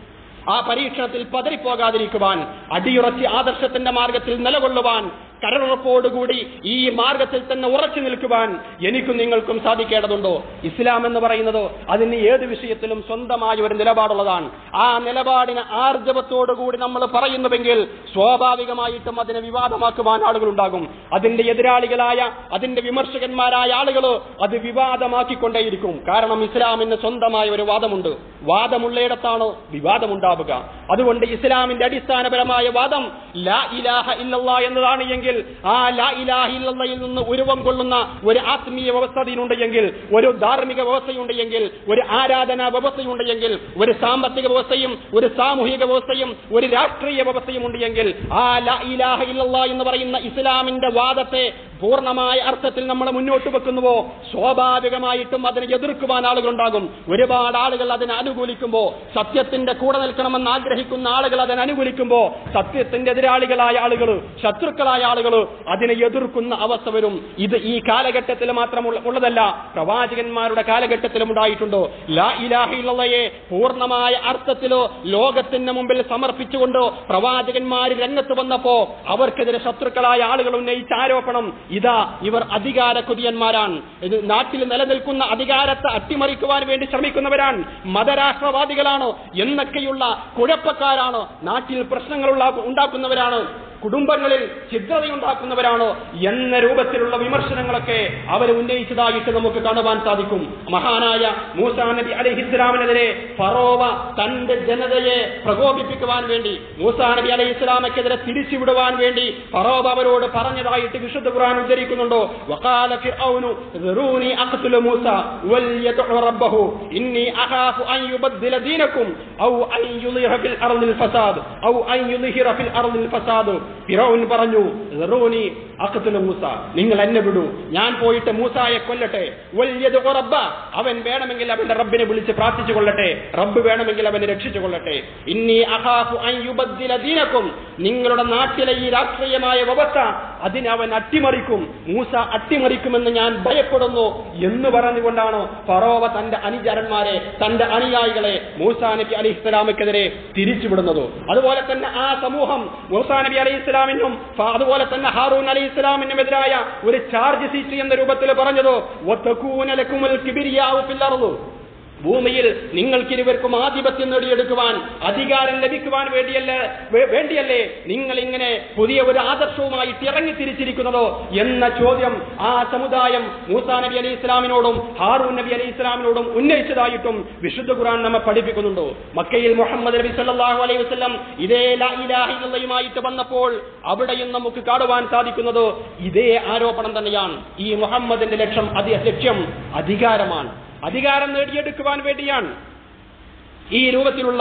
Speaker 1: ആ പരീക്ഷണത്തിൽ പതറിപ്പോകാതിരിക്കുവാൻ അടിയുറച്ച് ആദർശത്തിന്റെ മാർഗത്തിൽ നിലകൊള്ളുവാൻ കരളുറപ്പോടുകൂടി ഈ മാർഗത്തിൽ തന്നെ ഉറച്ചു നിൽക്കുവാൻ എനിക്കും നിങ്ങൾക്കും സാധിക്കേണ്ടതുണ്ടോ ഇസ്ലാം എന്ന് പറയുന്നത് അതിന് ഏത് വിഷയത്തിലും സ്വന്തമായ ഒരു നിലപാടുള്ളതാണ് ആ നിലപാടിന് ആർജവത്തോടുകൂടി നമ്മൾ പറയുന്നുവെങ്കിൽ സ്വാഭാവികമായിട്ടും അതിനെ വിവാദമാക്കുവാൻ ആളുകളുണ്ടാകും അതിന്റെ എതിരാളികളായ അതിന്റെ വിമർശകന്മാരായ ആളുകൾ അത് വിവാദമാക്കിക്കൊണ്ടേയിരിക്കും കാരണം ഇസ്ലാമിന് സ്വന്തമായ ഒരു വാദമുണ്ട് വാദമുള്ളയിടത്താണ് വിവാദമുണ്ടാവുക അതുകൊണ്ട് ഇസ്ലാമിന്റെ അടിസ്ഥാനപരമായ വാദം ലാ ഇലാഹ ഇല്ലല്ലാ എന്നതാണ് എങ്കിൽ ആ ലാ ഇലാഹ ഇല്ലല്ലയിൽ നിന്ന് ഉരുവം കൊള്ളുന്ന ഒരു ആത്മീയ വ്യവസ്ഥ അതിനുണ്ട് എങ്കിൽ ഒരു ധാർമ്മിക വ്യവസ്ഥയുണ്ട് എങ്കിൽ ഒരു ആരാധനാ വ്യവസ്ഥയുണ്ട് എങ്കിൽ ഒരു സാമ്പത്തിക വ്യവസ്ഥയും ഒരു സാമൂഹിക വ്യവസ്ഥയും ഒരു രാഷ്ട്രീയ വ്യവസ്ഥയും ഉണ്ട് എങ്കിൽ ആ ലാ ഇലാഹ ഇല്ലല്ലാ എന്ന് പറയുന്ന ഇസ്ലാമിന്റെ വാദത്തെ പൂർണ്ണമായ അർത്ഥത്തിൽ നമ്മൾ മുന്നോട്ട് വെക്കുന്നുവോ സ്വാഭാവികമായിട്ടും അതിനെ എതിർക്കുവാൻ ആളുകളുണ്ടാകും ഒരുപാട് ആളുകൾ അതിനെ അനുകൂലിക്കുമ്പോ സത്യത്തിന്റെ കൂടെ നിൽക്കണമെന്ന് ആഗ്രഹിക്കുന്ന ആളുകൾ അതിനെ അനുകൂലിക്കുമ്പോ സത്യത്തിന്റെ എതിരാളികളായ ആളുകൾ ശത്രുക്കളായ ആളുകൾ അതിനെ എതിർക്കുന്ന അവസ്ഥ വരും ഇത് ഈ കാലഘട്ടത്തിൽ മാത്രം ഉള്ള- ഉള്ളതല്ല പ്രവാചകന്മാരുടെ കാലഘട്ടത്തിലും ഉണ്ടായിട്ടുണ്ടോ ലാ ഇലാഹിള്ളയെ പൂർണ്ണമായ അർത്ഥത്തിലോ ലോകത്തിന് മുമ്പിൽ സമർപ്പിച്ചുകൊണ്ടോ പ്രവാചകന്മാർ രംഗത്ത് വന്നപ്പോ അവർക്കെതിരെ ശത്രുക്കളായ ആളുകൾ ഉന്നയിച്ച ആരോപണം ഇതാ ഇവർ അധികാര കുതിയന്മാരാണ് ഇത് നാട്ടിൽ നിലനിൽക്കുന്ന അധികാരത്തെ അട്ടിമറിക്കുവാൻ വേണ്ടി ശ്രമിക്കുന്നവരാണ് മതരാഷ്ട്രവാദികളാണ് എന്നൊക്കെയുള്ള കുഴപ്പക്കാരാണ് നാട്ടിൽ പ്രശ്നങ്ങളുള്ള ഉണ്ടാക്കുന്നവരാണ് കുടുംബങ്ങളിൽ ഛിദ്രതയുണ്ടാക്കുന്നവരാണോ എന്ന രൂപത്തിലുള്ള വിമർശനങ്ങളൊക്കെ അവർ ഉന്നയിച്ചതായിട്ട് നമുക്ക് കാണുവാൻ സാധിക്കും മഹാനായ മൂസാ നബി അലഹിസ്ലാമിനെതിരെ ഫറോവ തന്റെ ജനതയെ പ്രകോപിപ്പിക്കുവാൻ വേണ്ടി മൂസാ നബി അലൈഹി ഇസ്ലാമക്കെതിരെ തിരിച്ചുവിടുവാൻ വേണ്ടി ഫറോവ അവരോട് പറഞ്ഞതായിട്ട് വിശുദ്ധ ഖുർആൻ ഉദ്ധരിക്കുന്നുണ്ടോ വഖാല ഫിർഔനു ذروني اقتل موسى وليدع ربه اني اخاف ان يبدل دينكم او ان يظهر في الارض الفساد او ان يظهر في الارض الفساد ഫിറൗൻ പറഞ്ഞു "ദറൂനി അഖ്തുല മൂസ നിങ്ങൾ എന്നെ വിടൂ ഞാൻ പോയിട്ട് മൂസായെ കൊല്ലട്ടെ വല്യദ്ഉ റബ്ബ അവൻ വേണമെങ്കിൽ അവന്റെ റബ്ബിനെ വിളിച്ച് പ്രാർത്ഥിച്ചു കൊള്ളട്ടെ റബ്ബ് വേണമെങ്കിൽ അവനെ രക്ഷിച്ചു കൊള്ളട്ടെ ഇന്നി അഖാഫു അൻ യുബദ്ദില ദീനക്കും നിങ്ങളുടെ നാട്ടിലെ ഈ രാഷ്ട്രീയമായ വ്യവസ്ഥ അതിനെ അവൻ അട്ടിമറിക്കും മൂസ അട്ടിമറിക്കുമെന്ന് ഞാൻ ഭയപ്പെടുന്നു എന്ന് പറഞ്ഞുകൊണ്ടാണ് ഫറോവ തന്റെ അനുചരന്മാരെ തന്റെ അനുയായികളെ മൂസാ നബി അലി ഇസ്ലാമക്കെതിരെ തിരിച്ചുവിടുന്നത് അതുപോലെ തന്നെ ആ സമൂഹം മൂസാ നബി അലൈഹി ഇസ്ലാമിനും ഫ- അതുപോലെ തന്നെ ഹാറൂൻ അലൈഹി ഇസ്ലാമിനും എതിരായ ഒരു ചാർജ് സീറ്റ് എന്ന രൂപത്തിൽ പറഞ്ഞത് "വത്തകൂന ലക്കുമുൽ കിബിരിയാഉ ഫിൽ അർള്." ഭൂമിയിൽ നിങ്ങൾക്കിരുവർക്കും ആധിപത്യം നേടിയെടുക്കുവാൻ അധികാരം ലഭിക്കുവാൻ വേണ്ടിയല്ലേ വേ- വേണ്ടിയല്ലേ നിങ്ങൾ ഇങ്ങനെ പുതിയ ഒരു ആദർശവുമായിട്ട് ഇറങ്ങി തിരിച്ചിരിക്കുന്നതോ എന്ന ചോദ്യം ആ സമുദായം മൂസാ നബി അലി ഇസ്ലാമിനോടും ഹാറൂൻ നബി അലി ഇസ്ലാമിനോടും ഉന്നയിച്ചതായിട്ടും വിശുദ്ധ ഖുർആൻ നമ്മെ പഠിപ്പിക്കുന്നുണ്ടോ മക്കയിൽ മുഹമ്മദ് നബി സല്ലല്ലാഹു അലൈഹി വസല്ലം ഇതേ ലാ ഇലാഹ ഇല്ലല്ലാഹുമായിട്ട് വന്നപ്പോൾ അവിടെയും നമുക്ക് കാണുവാൻ സാധിക്കുന്നത് ഇതേ ആരോപണം തന്നെയാണ് ഈ മുഹമ്മദിന്റെ ലക്ഷ്യം അതി ലക്ഷ്യം അധികാരമാണ് അധികാരം നേടിയെടുക്കുവാൻ വേണ്ടിയാണ് ഈ രൂപത്തിലുള്ള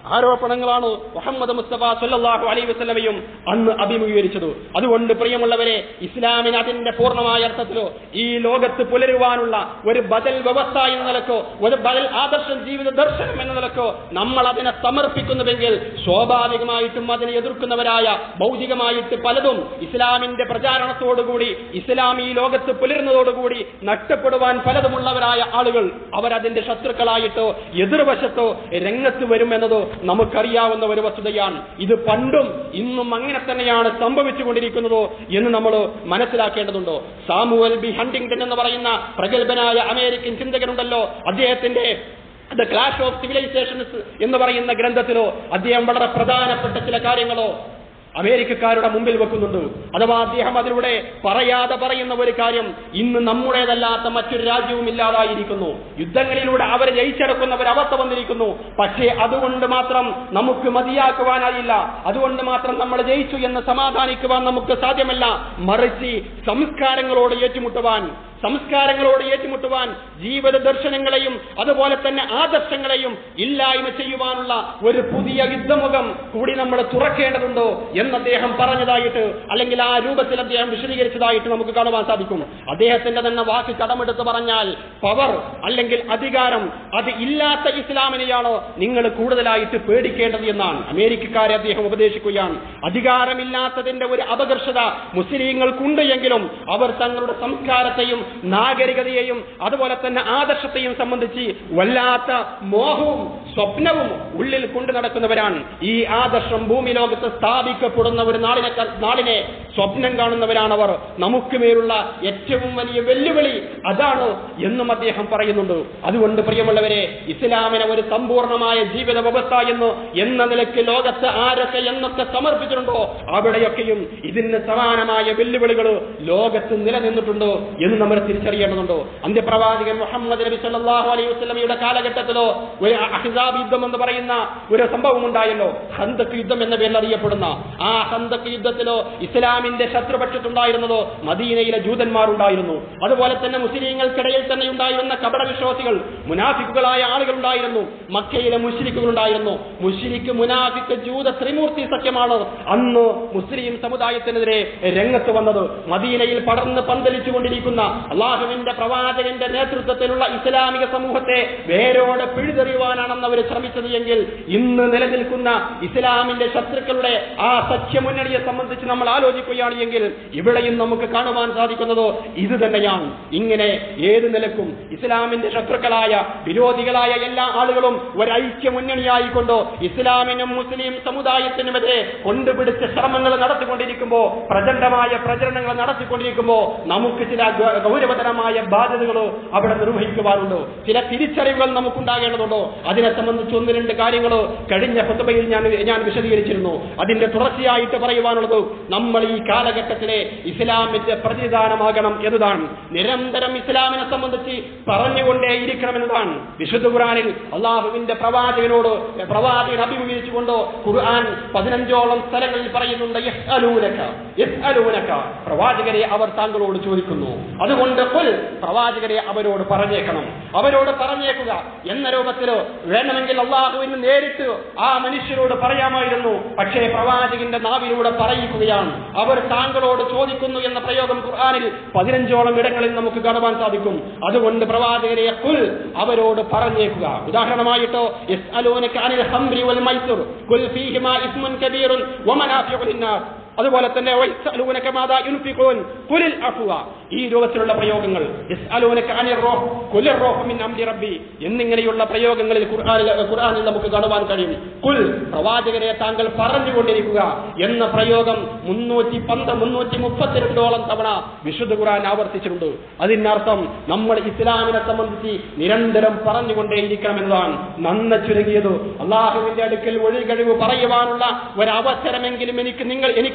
Speaker 1: ആരോപണങ്ങളാണ് മുഹമ്മദ് മുസ്തഫ സല്ലല്ലാഹു അലൈഹി വസല്ലമയും അന്ന് അഭിമുഖീകരിച്ചത് അതുകൊണ്ട് പ്രിയമുള്ളവരെ ഇസ്ലാമിന് അതിന്റെ പൂർണ്ണമായ അർത്ഥത്തിലോ ഈ ലോകത്ത് പുലരുവാനുള്ള ഒരു ബദൽ വ്യവസ്ഥ എന്ന നിലക്കോ ഒരു ബദൽ ആദർശം ജീവിത ദർശനം എന്ന നിലക്കോ നമ്മൾ അതിനെ സമർപ്പിക്കുന്നുവെങ്കിൽ സ്വാഭാവികമായിട്ടും അതിനെ എതിർക്കുന്നവരായ ഭൗതികമായിട്ട് പലതും ഇസ്ലാമിന്റെ പ്രചാരണത്തോടുകൂടി ഇസ്ലാം ഈ ലോകത്ത് പുലരുന്നതോടുകൂടി നഷ്ടപ്പെടുവാൻ പലതുമുള്ളവരായ ആളുകൾ അവരതിന്റെ ശത്രുക്കളായിട്ടോ എതിർവശത്തോ രംഗത്ത് വരുമെന്നതോ നമുക്കറിയാവുന്ന ഒരു വസ്തുതയാണ് ഇത് പണ്ടും ഇന്നും അങ്ങനെ തന്നെയാണ് സംഭവിച്ചുകൊണ്ടിരിക്കുന്നതോ എന്ന് നമ്മൾ മനസ്സിലാക്കേണ്ടതുണ്ടോ സാമുവൽ ബി ഹണ്ടിങ്ടൺ എന്ന് പറയുന്ന പ്രഗത്ഭനായ അമേരിക്കൻ ചിന്തകനുണ്ടല്ലോ അദ്ദേഹത്തിന്റെ ദ ക്ലാഷ് ഓഫ് സിവിലൈസേഷൻസ് എന്ന് പറയുന്ന ഗ്രന്ഥത്തിലോ അദ്ദേഹം വളരെ പ്രധാനപ്പെട്ട ചില കാര്യങ്ങളോ അമേരിക്കക്കാരുടെ മുമ്പിൽ വെക്കുന്നുണ്ട് അഥവാ അദ്ദേഹം അതിലൂടെ പറയാതെ പറയുന്ന ഒരു കാര്യം ഇന്ന് നമ്മുടേതല്ലാത്ത മറ്റൊരു രാജ്യവും ഇല്ലാതായിരിക്കുന്നു യുദ്ധങ്ങളിലൂടെ അവർ ജയിച്ചെടുക്കുന്ന ഒരു അവസ്ഥ വന്നിരിക്കുന്നു പക്ഷേ അതുകൊണ്ട് മാത്രം നമുക്ക് മതിയാക്കുവാനായില്ല അതുകൊണ്ട് മാത്രം നമ്മൾ ജയിച്ചു എന്ന് സമാധാനിക്കുവാൻ നമുക്ക് സാധ്യമല്ല മറിച്ച് സംസ്കാരങ്ങളോട് ഏറ്റുമുട്ടുവാൻ സംസ്കാരങ്ങളോട് ഏറ്റുമുട്ടുവാൻ ജീവിത ദർശനങ്ങളെയും അതുപോലെ തന്നെ ആദർശങ്ങളെയും ഇല്ലായ്മ ചെയ്യുവാനുള്ള ഒരു പുതിയ യുദ്ധമുഖം കൂടി നമ്മൾ തുറക്കേണ്ടതുണ്ടോ എന്ന് അദ്ദേഹം പറഞ്ഞതായിട്ട് അല്ലെങ്കിൽ ആ രൂപത്തിൽ അദ്ദേഹം വിശദീകരിച്ചതായിട്ട് നമുക്ക് കാണുവാൻ സാധിക്കും അദ്ദേഹത്തിന്റെ തന്നെ വാക്ക് കടമെടുത്ത് പറഞ്ഞാൽ പവർ അല്ലെങ്കിൽ അധികാരം അത് ഇല്ലാത്ത ഇസ്ലാമിനെയാണോ നിങ്ങൾ കൂടുതലായിട്ട് പേടിക്കേണ്ടത് എന്നാണ് അമേരിക്കക്കാരെ അദ്ദേഹം ഉപദേശിക്കുകയാണ് അധികാരമില്ലാത്തതിന്റെ ഒരു അപകർഷത മുസ്ലിങ്ങൾക്കുണ്ട് എങ്കിലും അവർ തങ്ങളുടെ സംസ്കാരത്തെയും നാഗരികതയെയും അതുപോലെ തന്നെ ആദർശത്തെയും സംബന്ധിച്ച് വല്ലാത്ത മോഹവും സ്വപ്നവും ഉള്ളിൽ കൊണ്ടു നടക്കുന്നവരാണ് ഈ ആദർശം ഭൂമി ലോകത്ത് സ്ഥാപിക്കപ്പെടുന്ന ഒരു നാളിനെ നാളിനെ സ്വപ്നം കാണുന്നവരാണ് അവർ നമുക്ക് മേലുള്ള ഏറ്റവും വലിയ വെല്ലുവിളി അതാണ് എന്നും അദ്ദേഹം പറയുന്നുണ്ട് അതുകൊണ്ട് പ്രിയമുള്ളവരെ ഇസ്ലാമിനെ ഒരു സമ്പൂർണമായ ജീവിത വ്യവസ്ഥ എന്ന് എന്ന നിലയ്ക്ക് ലോകത്ത് ആരൊക്കെ എന്നൊക്കെ സമർപ്പിച്ചിട്ടുണ്ടോ അവിടെയൊക്കെയും ഇതിന് സമാനമായ വെല്ലുവിളികൾ ലോകത്ത് നിലനിന്നിട്ടുണ്ടോ എന്ന് നമ്മൾ തിരിച്ചറിയേണ്ടതുണ്ടോ അന്ത്യപ്രവാചകൻ മുഹമ്മദ് നബി സല്ലല്ലാഹു അലൈഹി വസല്ലമയുടെ കാലഘട്ടത്തിലോ ഒരു അഹ്സാബ് യുദ്ധം എന്ന് പറയുന്ന ഒരു സംഭവം ഉണ്ടായല്ലോ ഹന്തക് യുദ്ധം എന്ന പേരിൽ അറിയപ്പെടുന്ന ആ ഹന്തക് യുദ്ധത്തിലോ ഇസ്ലാമിന്റെ ശത്രുപക്ഷത്തുണ്ടായിരുന്നതോ മദീനയിലെ ജൂതന്മാരുണ്ടായിരുന്നു അതുപോലെ തന്നെ മുസ്ലിങ്ങൾക്കിടയിൽ തന്നെ ഉണ്ടായിരുന്ന കപട വിശ്വാസികൾ മുനാഫിക്കുകളായ ആളുകൾ ഉണ്ടായിരുന്നു മക്കയിലെ മുസ്ലിക്കുകൾ ഉണ്ടായിരുന്നു മുസ്ലിക്ക് മുനാഫിക്ക് ജൂത ത്രിമൂർത്തി സഖ്യമാണ് അന്ന് മുസ്ലിം സമുദായത്തിനെതിരെ രംഗത്ത് വന്നത് മദീനയിൽ പടർന്ന് പന്തലിച്ചുകൊണ്ടിരിക്കുന്ന അള്ളാഹുവിന്റെ പ്രവാചകന്റെ നേതൃത്വത്തിലുള്ള ഇസ്ലാമിക സമൂഹത്തെ വേരോടെ പിഴുതെറിയുവാനാണെന്ന് അവർ ശ്രമിച്ചത് എങ്കിൽ ഇന്ന് നിലനിൽക്കുന്ന ഇസ്ലാമിന്റെ ശത്രുക്കളുടെ ആ സഖ്യമുന്നണിയെ സംബന്ധിച്ച് നമ്മൾ ആലോചിക്കുകയാണ് എങ്കിൽ ഇവിടെയും നമുക്ക് കാണുവാൻ സാധിക്കുന്നതോ ഇത് തന്നെയാണ് ഇങ്ങനെ ഏത് നിലക്കും ഇസ്ലാമിന്റെ ശത്രുക്കളായ വിരോധികളായ എല്ലാ ആളുകളും ഒരൈക്യ മുന്നണിയായിക്കൊണ്ടോ ഇസ്ലാമിനും മുസ്ലിം സമുദായത്തിനുമെതിരെ കൊണ്ടുപിടിച്ച ശ്രമങ്ങൾ നടത്തിക്കൊണ്ടിരിക്കുമ്പോ പ്രചണ്ഡമായ പ്രചരണങ്ങൾ നടത്തിക്കൊണ്ടിരിക്കുമ്പോ നമുക്ക് ചില ഗ- ഗൗരവതരമായ ബാധ്യതകൾ അവിടെ നിർവഹിക്കുവാനുണ്ട് ചില തിരിച്ചറിവുകൾ നമുക്കുണ്ടാകേണ്ടതുണ്ടോ അതിനെ സംബന്ധിച്ച് ഒന്ന് രണ്ട് കാര്യങ്ങൾ കഴിഞ്ഞ ഫുതുബയിൽ ഞാൻ ഞാൻ വിശദീകരിച്ചിരുന്നു അതിന്റെ തുടർച്ചയായിട്ട് പറയുവാനുള്ളത് നമ്മൾ ഈ കാലഘട്ടത്തിലെ ഇസ്ലാമിന്റെ പ്രതിദാനമാകണം എന്നതാണ് നിരന്തരം ഇസ്ലാമിനെ സംബന്ധിച്ച് പറഞ്ഞുകൊണ്ടേയിരിക്കണം എന്നതാണ് വിശുദ്ധ ഖുറാനിൽ അള്ളാഹുവിന്റെ പ്രവാചകനോട് പ്രവാചകൻ അഭിമുഖീകരിച്ചുകൊണ്ട് ഖുർആൻ പതിനഞ്ചോളം സ്ഥലങ്ങളിൽ പറയുന്നുണ്ട് യസ്അലൂനക, യസ്അലൂനക. പ്രവാചകരെ അവർ താങ്കളോട് ചോദിക്കുന്നു അതുകൊണ്ട് കുൽ പ്രവാചകരെ അവരോട് പറഞ്ഞേക്കണം അവരോട് പറഞ്ഞേക്കുക എന്ന രൂപത്തിലോ വേണമെങ്കിൽ അള്ളാഹുവിന് നേരിട്ട് ആ മനുഷ്യരോട് പറയാമായിരുന്നു പക്ഷേ പ്രവാചകന്റെ നാവിലൂടെ പറയിക്കുകയാണ് അവർ താങ്കളോട് ചോദിക്കുന്നു എന്ന പ്രയോഗം ഖുർആനിൽ പതിനഞ്ചോളം ഇടങ്ങളിൽ നമുക്ക് കാണുവാൻ സാധിക്കും അതുകൊണ്ട് പ്രവാചകരെ കുൽ അവരോട് പറഞ്ഞേക്കുക ഉദാഹരണമായിട്ടോ യസ്അലൂനക അനിൽ ഹംറി വൽ മൈസൂർ കുൽ ഫീഹിമാ ഇസ്മുൻ കബീറുൻ വമനാഫിഉ ലിന്നാസ് അതുപോലെ തന്നെ വയസ്അലൂനക മാദാ യുൻഫിഖൂൻ ഖുലിൽ അഫ്വ ഈ രൂപത്തിലുള്ള പ്രയോഗങ്ങൾ യസ്അലൂനക അനിർ റൂഹ് ഖുലിർ റൂഹ് മിൻ അംരി റബ്ബി എന്നിങ്ങനെയുള്ള പ്രയോഗങ്ങളിൽ ഖുർആനിൽ ഖുർആനിൽ നമുക്ക് കാണുവാൻ കഴിയും കുൽ പ്രവാചകരെ താങ്കൾ പറഞ്ഞുകൊണ്ടിരിക്കുക എന്ന പ്രയോഗം മുന്നൂറ്റി പന്ത് മുന്നൂറ്റി മുപ്പത്തിരണ്ടോളം തവണ വിശുദ്ധ ഖുർആൻ ആവർത്തിച്ചിട്ടുണ്ട് അതിനർത്ഥം നമ്മൾ ഇസ്ലാമിനെ സംബന്ധിച്ച് നിരന്തരം പറഞ്ഞുകൊണ്ടേയിരിക്കണം എന്നതാണ് നന്ന ചുരുങ്ങിയത് അള്ളാഹുവിന്റെ അടുക്കൽ ഒഴികഴിവ് പറയുവാനുള്ള ഒരവസരമെങ്കിലും എനിക്ക് നിങ്ങൾ എനിക്ക്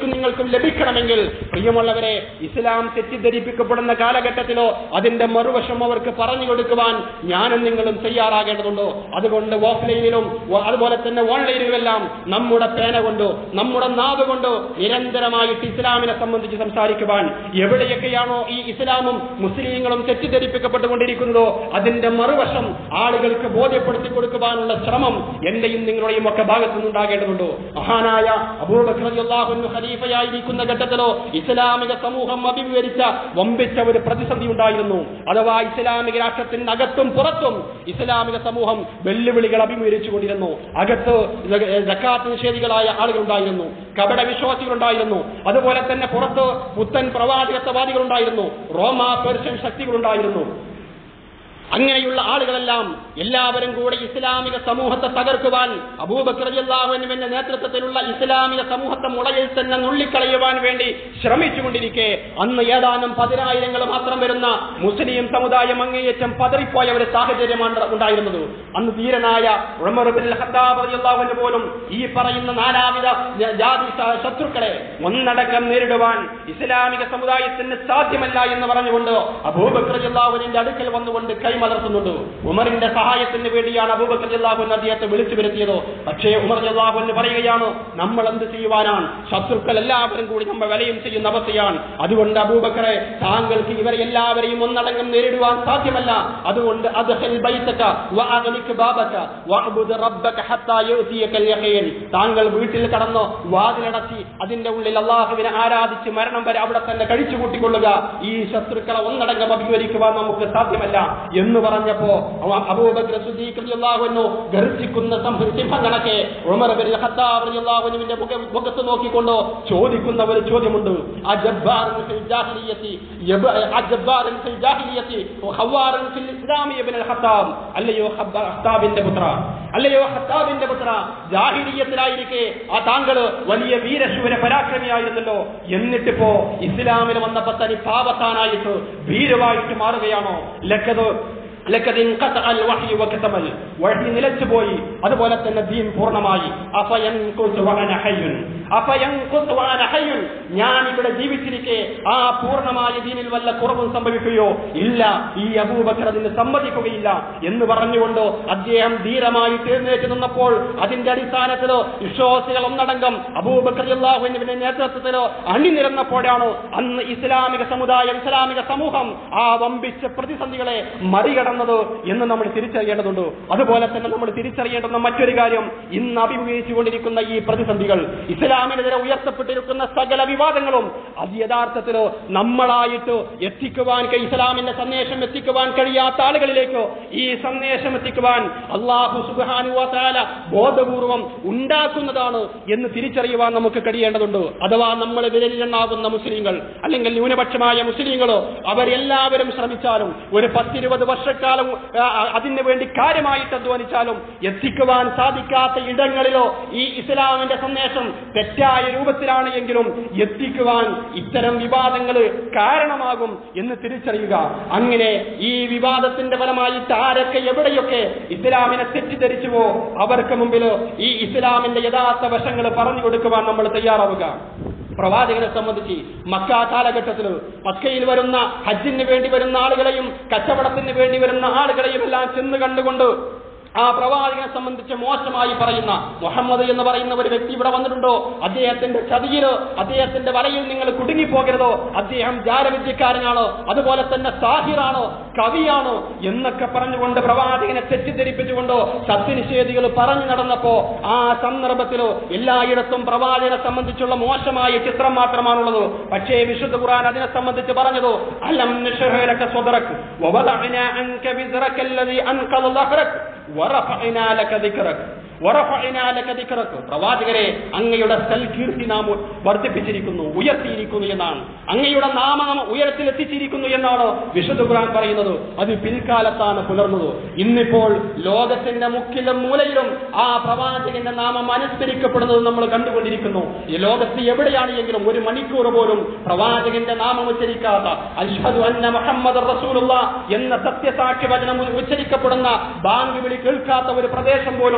Speaker 1: എനിക്കും നിങ്ങൾക്കും ലഭിക്കണമെങ്കിൽ പ്രിയമുള്ളവരെ ഇസ്ലാം തെറ്റിദ്ധരിപ്പിക്കപ്പെടുന്ന കാലഘട്ടത്തിലോ അതിന്റെ മറുവശം അവർക്ക് പറഞ്ഞു കൊടുക്കുവാൻ ഞാനും നിങ്ങളും തയ്യാറാകേണ്ടതുണ്ടോ അതുകൊണ്ട് ഓഫ്ലൈനിലും വ- അതുപോലെ തന്നെ ഓൺലൈനിലുമെല്ലാം നമ്മുടെ പേന കൊണ്ടോ നമ്മുടെ നാവ് കൊണ്ടോ നിരന്തരമായിട്ട് ഇസ്ലാമിനെ സംബന്ധിച്ച് സംസാരിക്കുവാൻ എവിടെയൊക്കെയാണോ ഈ ഇസ്ലാമും മുസ്ലിങ്ങളും തെറ്റിദ്ധരിപ്പിക്കപ്പെട്ടുകൊണ്ടിരിക്കുന്നതോ അതിന്റെ മറുവശം ആളുകൾക്ക് ബോധ്യപ്പെടുത്തി കൊടുക്കുവാനുള്ള ശ്രമം എന്റെയും നിങ്ങളുടെയും ഒക്കെ ഭാഗത്തു നിന്നുണ്ടാകേണ്ടതുണ്ടോ മഹാനായ അബൂബക്രജുല്ലാഹുന്നു ഖലീഫയായിരിക്കുന്ന ഘട്ടത്തിലോ ഇസ്ലാമിക സമൂഹം അഭിമുഖീകരിച്ച വമ്പിച്ച ഒരു പ്രതിസന്ധി ഉണ്ടായിരുന്നു അഥവാ ഇസ്ലാമിക രാഷ്ട്രത്തിന്റെ അകത്തും പുറത്തും ഇസ്ലാമിക സമൂഹം വെല്ലുവിളികൾ അഭിമുഖീകരിച്ചുകൊണ്ടിരുന്നു അകത്ത് ജക്കാത്ത് നിഷേധികളായ ആളുകളുണ്ടായിരുന്നു കപട വിശ്വാസികളുണ്ടായിരുന്നു അതുപോലെ തന്നെ പുറത്ത് പുത്തൻ പ്രവാചകത്വവാദികളുണ്ടായിരുന്നു റോമ പേർഷ്യൻ ശക്തികളുണ്ടായിരുന്നു അങ്ങനെയുള്ള ആളുകളെല്ലാം എല്ലാവരും കൂടെ ഇസ്ലാമിക സമൂഹത്തെ തകർക്കുവാൻ അബൂബക്രജല്ലാഹുവിന്റെ നേതൃത്വത്തിലുള്ള ഇസ്ലാമിക സമൂഹത്തെ മുളയിൽ തന്നെ നുള്ളിക്കളയുവാൻ വേണ്ടി ശ്രമിച്ചുകൊണ്ടിരിക്കെ അന്ന് ഏതാനും പതിനായിരങ്ങൾ മാത്രം വരുന്ന മുസ്ലിം സമുദായം അങ്ങേയറ്റം പതറിപ്പോയ ഒരു സാഹചര്യമാണ് ഉണ്ടായിരുന്നത് അന്ന് ധീരനായ ഉമർ ബിൻ ഖത്താബ് റളിയല്ലാഹു പോലും ഈ പറയുന്ന നാനാവിധ ജ- ജാതി ശ- ശത്രുക്കളെ ഒന്നടങ്കം നേരിടുവാൻ ഇസ്ലാമിക സമുദായത്തിന് സാധ്യമല്ല എന്ന് പറഞ്ഞുകൊണ്ട് അബൂബക്രജല്ലാഹുവിന്റെ അടുക്കൽ വന്നുകൊണ്ട് കൈമലർത്തുന്നുണ്ട് ഉമറിന്റെ സഹായത്തിന് വേണ്ടിയാണ് അബൂബക്കർ ജല്ലാഹുൻ അദ്ദേഹത്തെ വിളിച്ചു വരുത്തിയത് പക്ഷേ ഉമർ ജല്ലാഹുൻ പറയുകയാണ് നമ്മൾ എന്ത് ചെയ്യുവാനാണ് ശത്രുക്കൾ എല്ലാവരും കൂടി നമ്മൾ വിലയും ചെയ്യുന്ന അവസ്ഥയാണ് അതുകൊണ്ട് അബൂബക്കറെ താങ്കൾക്ക് ഇവരെ എല്ലാവരെയും ഒന്നടങ്കം നേരിടുവാൻ സാധ്യമല്ല അതുകൊണ്ട് അദ്ഖിൽ ബൈതക വഅഗ്ലിക് ബാബക വഅബ്ദു റബ്ബക ഹത്താ യഅതിയകൽ യഖീൻ താങ്കൾ വീട്ടിൽ കടന്നു വാതിലടച്ച് അതിന്റെ ഉള്ളിൽ അള്ളാഹുവിനെ ആരാധിച്ച് മരണം വരെ അവിടെ തന്നെ കഴിച്ചു കൂട്ടിക്കൊള്ളുക ഈ ശത്രുക്കളെ ഒന്നടങ്കം അഭിമുഖീകരിക്കുവാൻ നമുക്ക് സാധ്യമല്ല എന്ന് പറഞ്ഞപ്പോ അവ- അബൂബക്കർ സിദ്ദീഖ് റളിയല്ലാഹു അൻഹു ഗർജിക്കുന്ന സംഭ- സിംഹം കണക്കെ ഉമർ ബിൻ ഖത്താബ് റളിയല്ലാഹു അൻഹുവിന്റെ മുഖ- മുഖത്ത് നോക്കിക്കൊണ്ട് ചോദിക്കുന്ന ഒരു ചോദ്യമുണ്ട് അജബ്ബാറുൻ ഫിൽ ജാഹിലിയത്തി യബ- അജബ്ബാറുൻ ഫിൽ ജാഹിലിയത്തി വഖവ്വാറുൻ ഫിൽ ഇസ്ലാമി ഇബ്നുൽ ഖത്താബ് അല്ലയോ ഖബ്ബ- ഖത്താബിന്റെ പുത്ര അല്ലയോ ഖത്താബിന്റെ പുത്ര ജാഹിലിയത്തിലായിരിക്കെ ആ താങ്കൾ വലിയ വീരശൂര പരാക്രമിയായിരുന്നല്ലോ എന്നിട്ടിപ്പോ ഇസ്ലാമിൽ വന്നപ്പോ തനി പാപത്താനായിട്ട് ഭീരുവായിട്ട് മാറുകയാണോ ലക്കത് ലക്കത് ഇൻഖതഅ അൽ വഹ്യു വകതമൽ വഹി നിലച്ചുപോയി അതുപോലെ തന്നെ ദീൻ പൂർണ്ണമായി അഫയൻകുസു വഅന ഹയ്യുൻ അഫയൻകുസു വഅന ഹയ്യുൻ ഞാൻ ഇവിടെ ജീവിച്ചിരിക്കെ ആ പൂർണ്ണമായ ദീനിൽ വല്ല കുറവും സംഭവിക്കുകയോ ഇല്ല ഈ അബൂബക്കർ അതിന് സമ്മതിക്കുകയില്ല എന്ന് പറഞ്ഞുകൊണ്ട് അദ്ദേഹം ധീരമായി തീർന്നേറ്റ് നിന്നപ്പോൾ അതിന്റെ അടിസ്ഥാനത്തിലോ വിശ്വാസികൾ ഒന്നടങ്കം അബൂബക്കർ അള്ളാഹുവിന്റെ നേതൃത്വത്തിലോ അണിനിരന്നപ്പോഴാണോ അന്ന് ഇസ്ലാമിക സമുദായം ഇസ്ലാമിക സമൂഹം ആ വമ്പിച്ച പ്രതിസന്ധികളെ മറികടന്നത് എന്ന് നമ്മൾ തിരിച്ചറിയേണ്ടതുണ്ട് അതുപോലെ തന്നെ നമ്മൾ തിരിച്ചറിയേണ്ടുന്ന മറ്റൊരു കാര്യം ഇന്ന് അഭിമുഖീകരിച്ചുകൊണ്ടിരിക്കുന്ന ഈ പ്രതിസന്ധികൾ ഇസ്ലാമിനെതിരെ ഉയർത്തപ്പെട്ടിരിക്കുന്ന സകല വിവാദങ്ങളും അത് യഥാർത്ഥത്തിലോ നമ്മളായിട്ട് എത്തിക്കുവാൻ കഴി- ഇസ്ലാമിന്റെ സന്ദേശം എത്തിക്കുവാൻ കഴിയാത്ത ആളുകളിലേക്ക് ഈ സന്ദേശം എത്തിക്കുവാൻ അള്ളാഹു സുബാനുവാല ബോധപൂർവം ഉണ്ടാക്കുന്നതാണ് എന്ന് തിരിച്ചറിയുവാൻ നമുക്ക് കഴിയേണ്ടതുണ്ട് അഥവാ നമ്മൾ വിരലിലെണ്ണാകുന്ന മുസ്ലിങ്ങൾ അല്ലെങ്കിൽ ന്യൂനപക്ഷമായ മുസ്ലിങ്ങളോ അവരെല്ലാവരും ശ്രമിച്ചാലും ഒരു പത്തിരുപത് വർഷക്കാലം ആ, അതിനു വേണ്ടി കാര്യമായിട്ട് അധ്വാനിച്ചാലും എത്തിക്കുവാൻ സാധിക്കാത്ത ഇടങ്ങളിലോ ഈ ഇസ്ലാമിന്റെ സന്ദേശം തെറ്റായ രൂപത്തിലാണ് എങ്കിലും എത്തിക്കുവാൻ ഇത്തരം വിവാദങ്ങൾ കാരണമാകും എന്ന് തിരിച്ചറിയുക അങ്ങനെ ഈ വിവാദത്തിന്റെ ഫലമായിട്ട് ആരൊക്കെ എവിടെയൊക്കെ ഇസ്ലാമിനെ തെറ്റിദ്ധരിച്ചുവോ അവർക്ക് മുമ്പിൽ ഈ ഇസ്ലാമിന്റെ യഥാർത്ഥ വശങ്ങൾ പറഞ്ഞു കൊടുക്കുവാൻ നമ്മൾ തയ്യാറാവുക പ്രവാചകനെ സംബന്ധിച്ച് മക്ക കാലഘട്ടത്തിൽ മക്കയിൽ വരുന്ന ഹജ്ജിന് വേണ്ടി വരുന്ന ആളുകളെയും കച്ചവടത്തിന് വേണ്ടി വരുന്ന ആളുകളെയും എല്ലാം ചെന്ന് കണ്ടുകൊണ്ട് ആ പ്രവാചകനെ സംബന്ധിച്ച് മോശമായി പറയുന്ന മുഹമ്മദ് എന്ന് പറയുന്ന ഒരു വ്യക്തി ഇവിടെ വന്നിട്ടുണ്ടോ അദ്ദേഹത്തിന്റെ ചതിയിലോ അദ്ദേഹത്തിന്റെ വലയിൽ നിങ്ങൾ കുടുങ്ങിപ്പോകരുതോ അദ്ദേഹം ജാരവിദ്യക്കാരനാണോ അതുപോലെ തന്നെ സാഹിറാണോ കവിയാണോ എന്നൊക്കെ പറഞ്ഞുകൊണ്ട് പ്രവാചകനെ തെറ്റിദ്ധരിപ്പിച്ചുകൊണ്ടോ സത്യനിഷേധികൾ പറഞ്ഞു നടന്നപ്പോ ആ സന്ദർഭത്തിലോ എല്ലായിടത്തും പ്രവാചകനെ സംബന്ധിച്ചുള്ള മോശമായ ചിത്രം മാത്രമാണുള്ളത് പക്ഷേ വിശുദ്ധ ഖുർആൻ അതിനെ സംബന്ധിച്ച് പറഞ്ഞതോ അലം നശ്റഹ് ലക സ്വദറക് വവദഅനാ അൻക വിസ്റക അല്ലദീ അൻഖദ ളഹ്റക് വറഫഅനാ ലക ദിക്റക് വറഫഅനാ ലക ദിക്റക് പ്രവാചകരെ അങ്ങയുടെ സൽകീർത്തി നാം വർദ്ധിപ്പിച്ചിരിക്കുന്നു ഉയർത്തിയിരിക്കുന്നു എന്നാണ് അങ്ങയുടെ നാമം ഉയരത്തിലെത്തിച്ചിരിക്കുന്നു എന്നാണ് വിശുദ്ധ ഖുർആൻ പറയുന്നത് അത് പിൽക്കാലത്താണ് പുലർന്നത് ഇന്നിപ്പോൾ ലോകത്തിന്റെ മുക്കിലും മൂലയിലും ആ പ്രവാചകന്റെ നാമം അനുസ്മരിക്കപ്പെടുന്നത് നമ്മൾ കണ്ടുകൊണ്ടിരിക്കുന്നു ഈ ലോകത്ത് എവിടെയാണെങ്കിലും ഒരു മണിക്കൂർ പോലും പ്രവാചകന്റെ നാമം ഉച്ചരിക്കാത്ത അഷ്ഹദു അന്ന മുഹമ്മദ് റസൂലുള്ള എന്ന സത്യസാക്ഷി വചനം ഉച്ചരിക്കപ്പെടുന്ന ബാങ്ക് വിളി കേൾക്കാത്ത ഒരു പ്രദേശം പോലും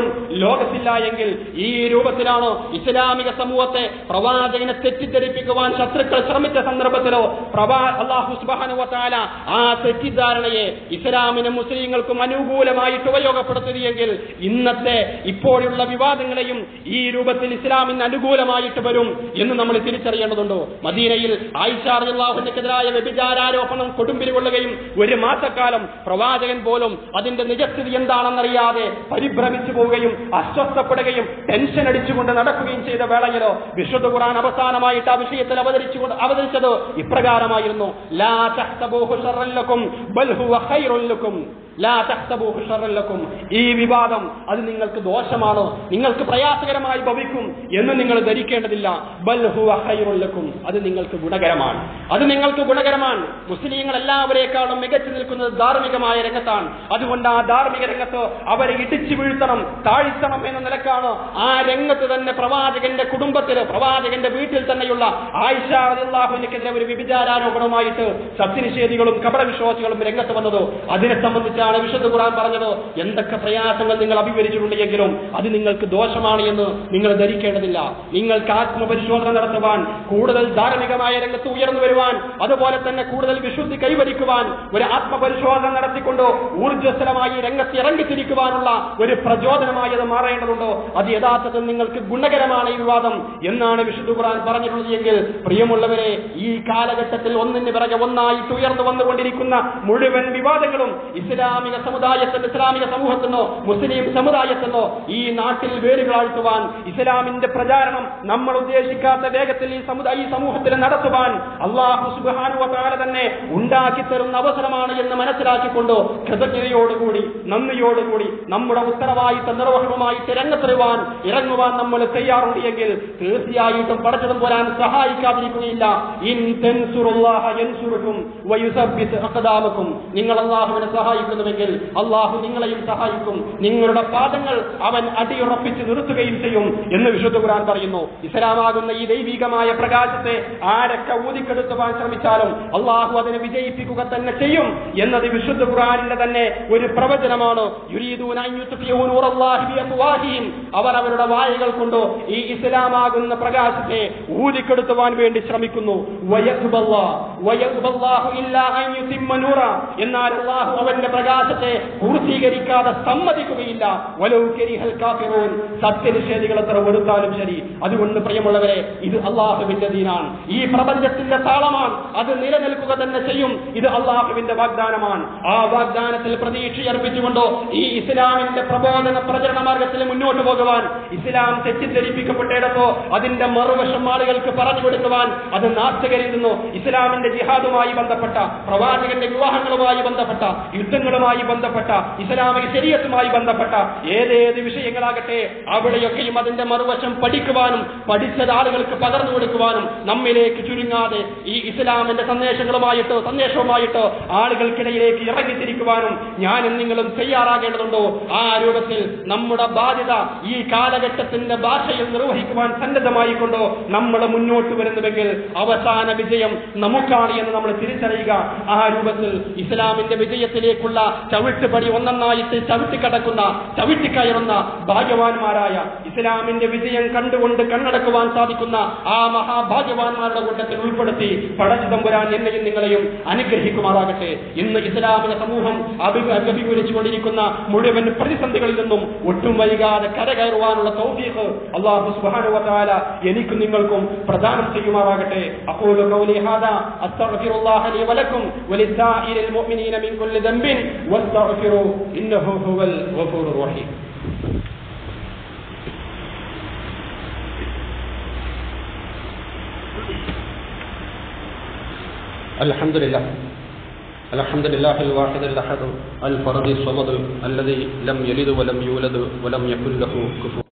Speaker 1: ലോകത്തില്ല എങ്കിൽ ഈ രൂപത്തിലാണോ ഇസ്ലാമിക സമൂഹത്തെ പ്രവാചകനെ തെറ്റിദ്ധരിപ്പിക്കുവാൻ ശത്രുക്കൾ ശ്രമിച്ച സന്ദർഭത്തിലോ പ്രവാ അള്ളാഹു സുബാനുവത്താല ആ തെറ്റിദ്ധാരണയെ ഇസ്ലാമിനും മുസ്ലിങ്ങൾക്കും അനുകൂലമായിട്ട് ഉപയോഗപ്പെടുത്തുകയെങ്കിൽ ഇന്നത്തെ ഇപ്പോഴുള്ള വിവാദങ്ങളെയും ഈ രൂപത്തിൽ ഇസ്ലാമിന് അനുകൂലമായിട്ട് വരും എന്ന് നമ്മൾ തിരിച്ചറിയേണ്ടതുണ്ടോ മദീനയിൽ ആയിഷാറിയാഹുനെതിരായ വ്യഭിചാരോപണം കൊടുമ്പിരി കൊള്ളുകയും ഒരു മാസക്കാലം പ്രവാചകൻ പോലും അതിന്റെ നിജസ്ഥിതി എന്താണെന്നറിയാതെ പരിഭ്രമിച്ചു പോവുകയും അസ്വസ്ഥപ്പെടുകയും ടെൻഷൻ അടിച്ചുകൊണ്ട് നടക്കുകയും ചെയ്ത വേളയിലോ വിശുദ്ധ ഖുർആൻ അവസാനമായിട്ട് ആ വിഷയത്തിൽ അവതരിച്ചുകൊണ്ട് അവതരിച്ചത് ഇപ്രകാരമായിരുന്നു ലാ തഹ്സബൂഹു ശർറൻ ലക്കും ബൽ ഹുവ ഖൈറുൻ ലക്കും ലാ തഹ്സബൂഹു ശർറൻ ലക്കും ഈ വിവാദം അത് നിങ്ങൾക്ക് ദോഷമാണോ നിങ്ങൾക്ക് പ്രയാസകരമായി ഭവിക്കും എന്ന് നിങ്ങൾ ധരിക്കേണ്ടതില്ല ബൽ ഹുവ ഖൈറുൻ ലക്കും അത് നിങ്ങൾക്ക് ഗുണകരമാണ് അത് നിങ്ങൾക്ക് ഗുണകരമാണ് മുസ്ലിങ്ങൾ എല്ലാവരേക്കാളും മികച്ചു നിൽക്കുന്നത് ധാർമ്മികമായ രംഗത്താണ് അതുകൊണ്ട് ആ ധാർമ്മിക രംഗത്ത് അവരെ ഇടിച്ചു വീഴ്ത്തണം താഴ്ത്തണം എന്ന നിലക്കാണ് ആ രംഗത്ത് തന്നെ പ്രവാചകന്റെ കുടുംബത്തില് പ്രവാചകന്റെ വീട്ടിൽ തന്നെയുള്ള ആയിഷ അള്ളാഹുവിനെതിരെ ഒരു വിഭിചാരോപണമായിട്ട് സത്യനിഷേധികളും കപടവിശ്വാസികളും രംഗത്ത് വന്നത് അതിനെ സംബന്ധിച്ചാണ് വിശുദ്ധ ഖുർആൻ പറഞ്ഞത് എന്തൊക്കെ പ്രയാസങ്ങൾ നിങ്ങൾ അഭിവരിച്ചിട്ടുണ്ടെങ്കിലും അത് നിങ്ങൾക്ക് ദോഷമാണ് എന്ന് നിങ്ങൾ ധരിക്കേണ്ടതില്ല നിങ്ങൾക്ക് ആത്മപരിശോധന നടത്തുവാൻ കൂടുതൽ ധാർമ്മികമായ രംഗത്ത് ഉയർന്നു വരുവാൻ അതുപോലെ തന്നെ കൂടുതൽ വിശുദ്ധി കൈവരിക്കുവാൻ ഒരു ആത്മപരിശോധന നടത്തിക്കൊണ്ട് ഊർജ്ജസ്വലമായി രംഗത്ത് ഇറങ്ങിത്തിരിക്കുവാനുള്ള ഒരു പ്രചോദനമായി അത് മാറേണ്ടതുണ്ടോ അത് യഥാർത്ഥത്തിൽ നിങ്ങൾക്ക് ഗുണകരമാണ് ഈ വിവാദം എന്നാണ് വിശുദ്ധ ഖുർആൻ പറഞ്ഞിട്ടുള്ളത് എങ്കിൽ പ്രിയമുള്ളവരെ ഈ കാലഘട്ടത്തിൽ ഒന്നിന് പിറകെ ഒന്നായിട്ട് ഉയർന്നു വന്നുകൊണ്ടിരിക്കുന്ന മുഴുവൻ വിവാദങ്ങളും ഇസ്ലാമിക സമുദായത്തിന് ഇസ്ലാമിക സമൂഹത്തിനോ മുസ്ലിം സമുദായത്തിനോ ഈ നാട്ടിൽ വേരുകളാഴ്ത്തുവാൻ ഇസ്ലാമിന്റെ പ്രചാരണം നമ്മൾ ഉദ്ദേശിക്കാത്ത വേഗത്തിൽ ഈ സമുദായ ഈ സമൂഹത്തിൽ നടത്തുവാൻ അള്ളാഹു സുബാനുവതാല തന്നെ ഉണ്ടാക്കി തരുന്ന അവസരമാണ് എന്ന് മനസ്സിലാക്കിക്കൊണ്ട് കൃതജ്ഞതയോടുകൂടി നന്ദിയോടുകൂടി നമ്മുടെ ഉത്തരവാദിത്ത നിർവഹണമായിട്ട് രംഗത്തെറുവാൻ ഇറങ്ങുവാൻ നമ്മൾ തയ്യാറുണ്ട് എങ്കിൽ തീർച്ചയായിട്ടും പടച്ചതും പോരാൻ സഹായിക്കാതിരിക്കുകയില്ല ഇൻ തൻസുറുല്ലാഹ യൻസുറുക്കും വയുസബ്ബിത് അഖദാമക്കും നിങ്ങൾ അള്ളാഹുവിനെ സഹായിക്കുന്നുവെങ്കിൽ അള്ളാഹു നിങ്ങളെയും സഹായിക്കും നിങ്ങളുടെ പാദങ്ങൾ അവൻ അടിയുറപ്പിച്ച് നിർത്തുകയും ചെയ്യും എന്ന് വിശുദ്ധ ഖുർആൻ പറയുന്നു ഇസ്ലാമാകുന്ന ഈ ദൈവികമായ പ്രകാശത്തെ ആരൊക്കെ ഊതിക്കെടുത്തുവാൻ ശ്രമിച്ചാലും അള്ളാഹു അതിനെ വിജയിപ്പിക്കുക തന്നെ ചെയ്യും എന്നത് വിശുദ്ധ ഖുർആനിന്റെ തന്നെ ഒരു പ്രവചനമാണ് യുരീദൂന അൻ യുത്ഫിഉ നൂറല്ലാഹി ബിഅഫ്വാഹിഹിം. അവർ അവരുടെ വായകൾ കൊണ്ട് ഈ ഇസ്ലാമാകുന്ന പ്രകാശത്തെ ഊതിക്കെടുത്തുവാൻ വേണ്ടി ശ്രമിക്കുന്നു വയഖ്ബല്ലാഹ് വയഖ്ബല്ലാഹു ഇല്ലാ അൻ യുതിമ്മ നൂറ. എന്നാൽ അള്ളാഹു അവന്റെ പ്രകാശത്തെ പൂർത്തീകരിക്കാതെ സമ്മതിക്കുകയില്ല വലൗ കരിഹൽ കാഫിറൂൻ സത്യനിഷേധികൾ എത്ര വെറുത്താലും ശരി അതുകൊണ്ട് പ്രിയമുള്ളവരെ ഇത് അള്ളാഹുവിന്റെ ദീനാണ് ഈ പ്രപഞ്ചത്തിന്റെ താളമാണ് അത് നിലനിൽക്കുക തന്നെ ചെയ്യും ഇത് അള്ളാഹുവിന്റെ വാഗ്ദാനമാണ് ആ വാഗ്ദാനത്തിൽ പ്രതീക്ഷയർപ്പിച്ചുകൊണ്ടോ ഈ ഇസ്ലാമിന്റെ പ്രബോധന പ്രചരണ മാർഗത്തിൽ മുന്നോട്ട് പോകുവാൻ ഇസ്ലാം തെറ്റിദ്ധരിപ്പിക്കപ്പെട്ടിടത്തോ അതിന്റെ മറുവശം ആളുകൾക്ക് പറഞ്ഞു കൊടുക്കുവാൻ അത് നാട്ടുകരിൽ നിന്നോ ഇസ്ലാമിന്റെ ജിഹാദുമായി ബന്ധപ്പെട്ട പ്രവാചകന്റെ വിവാഹങ്ങളുമായി ബന്ധപ്പെട്ട യുദ്ധങ്ങളുമായി ബന്ധപ്പെട്ട ഇസ്ലാമിക ശരീരത്തുമായി ബന്ധപ്പെട്ട ഏതേത് വിഷയങ്ങളാകട്ടെ അവിടെയൊക്കെയും അതിന്റെ മറുവശം പഠിക്കുവാനും പഠിച്ചത് ആളുകൾക്ക് പകർന്നു കൊടുക്കുവാനും നമ്മിലേക്ക് ചുരുങ്ങാതെ ഈ ഇസ്ലാമിന്റെ സന്ദേശങ്ങളുമായിട്ടോ സന്ദേശവുമായിട്ടോ ആളുകൾക്കിടയിലേക്ക് ഇറങ്ങിത്തിരിക്കുവാനും ഞാനും നിങ്ങളും തയ്യാറാകേണ്ടതുണ്ടോ ആ രൂപത്തിൽ നമ്മുടെ ബാധ്യത ഈ കാലഘട്ടത്തിന്റെ ഭാഷയിൽ നിർവഹിക്കുവാൻ സന്നദ്ധമായിക്കൊണ്ടോ നമ്മൾ മുന്നോട്ട് വരുന്നുവെങ്കിൽ അവസാന വിജയം നമുക്കാണ് എന്ന് നമ്മൾ തിരിച്ചറിയുക ആ രൂപത്തിൽ ഇസ്ലാമിന്റെ വിജയത്തിലേക്കുള്ള ചവിട്ടുപടി ഒന്നൊന്നായിട്ട് ചവിട്ടിക്കടക്കുന്ന ചവിട്ടിക്കയറുന്ന ഭാഗ്യവാന്മാരായ ഇസ്ലാമിന്റെ വിജയം കണ്ടുകൊണ്ട് കണ്ണടക്കുവാൻ സാധിക്കുന്ന ആ മഹാഭാഗ്യവാന്മാരുടെ കൂട്ടത്തിൽ ഉൾപ്പെടുത്തി പടച്ചിതമ്പുരാൻ എന്നെയും നിങ്ങളെയും അനുഗ്രഹിക്കുമാറാകട്ടെ ഇന്ന് ഇസ്ലാമിക സമൂഹം അഭി- അഭിമുഖീകരിച്ചുകൊണ്ടിരിക്കുന്ന മുഴുവൻ പ്രതിസന്ധികളിൽ നിന്നും ഒട്ടും വൈകാതെ കരകയറുവാനുള്ള തൗഫീഖ് അള്ളാഹു സുബ്ഹാനഹു വ തആല എനിക്കും നിങ്ങൾക്കും പ്രദാനം ചെയ്യുമാറാകട്ടെ അഖൂലു ഖൗലി ഹാദാ അസ്തഗ്ഫിറുല്ലാഹ ലി വലക്കും വലിസാഇരിൽ മുഅ്മിനീന മിൻ കുല്ലി ദംബിൻ വസ്തഗ്ഫിറു ഇന്നഹു ഹുവൽ ഗഫൂറുർ റഹീം الحمد لله الحمد لله الواحد الأحد الفرد الصمد الذي لم يلد ولم يولد ولم يكن له كفوا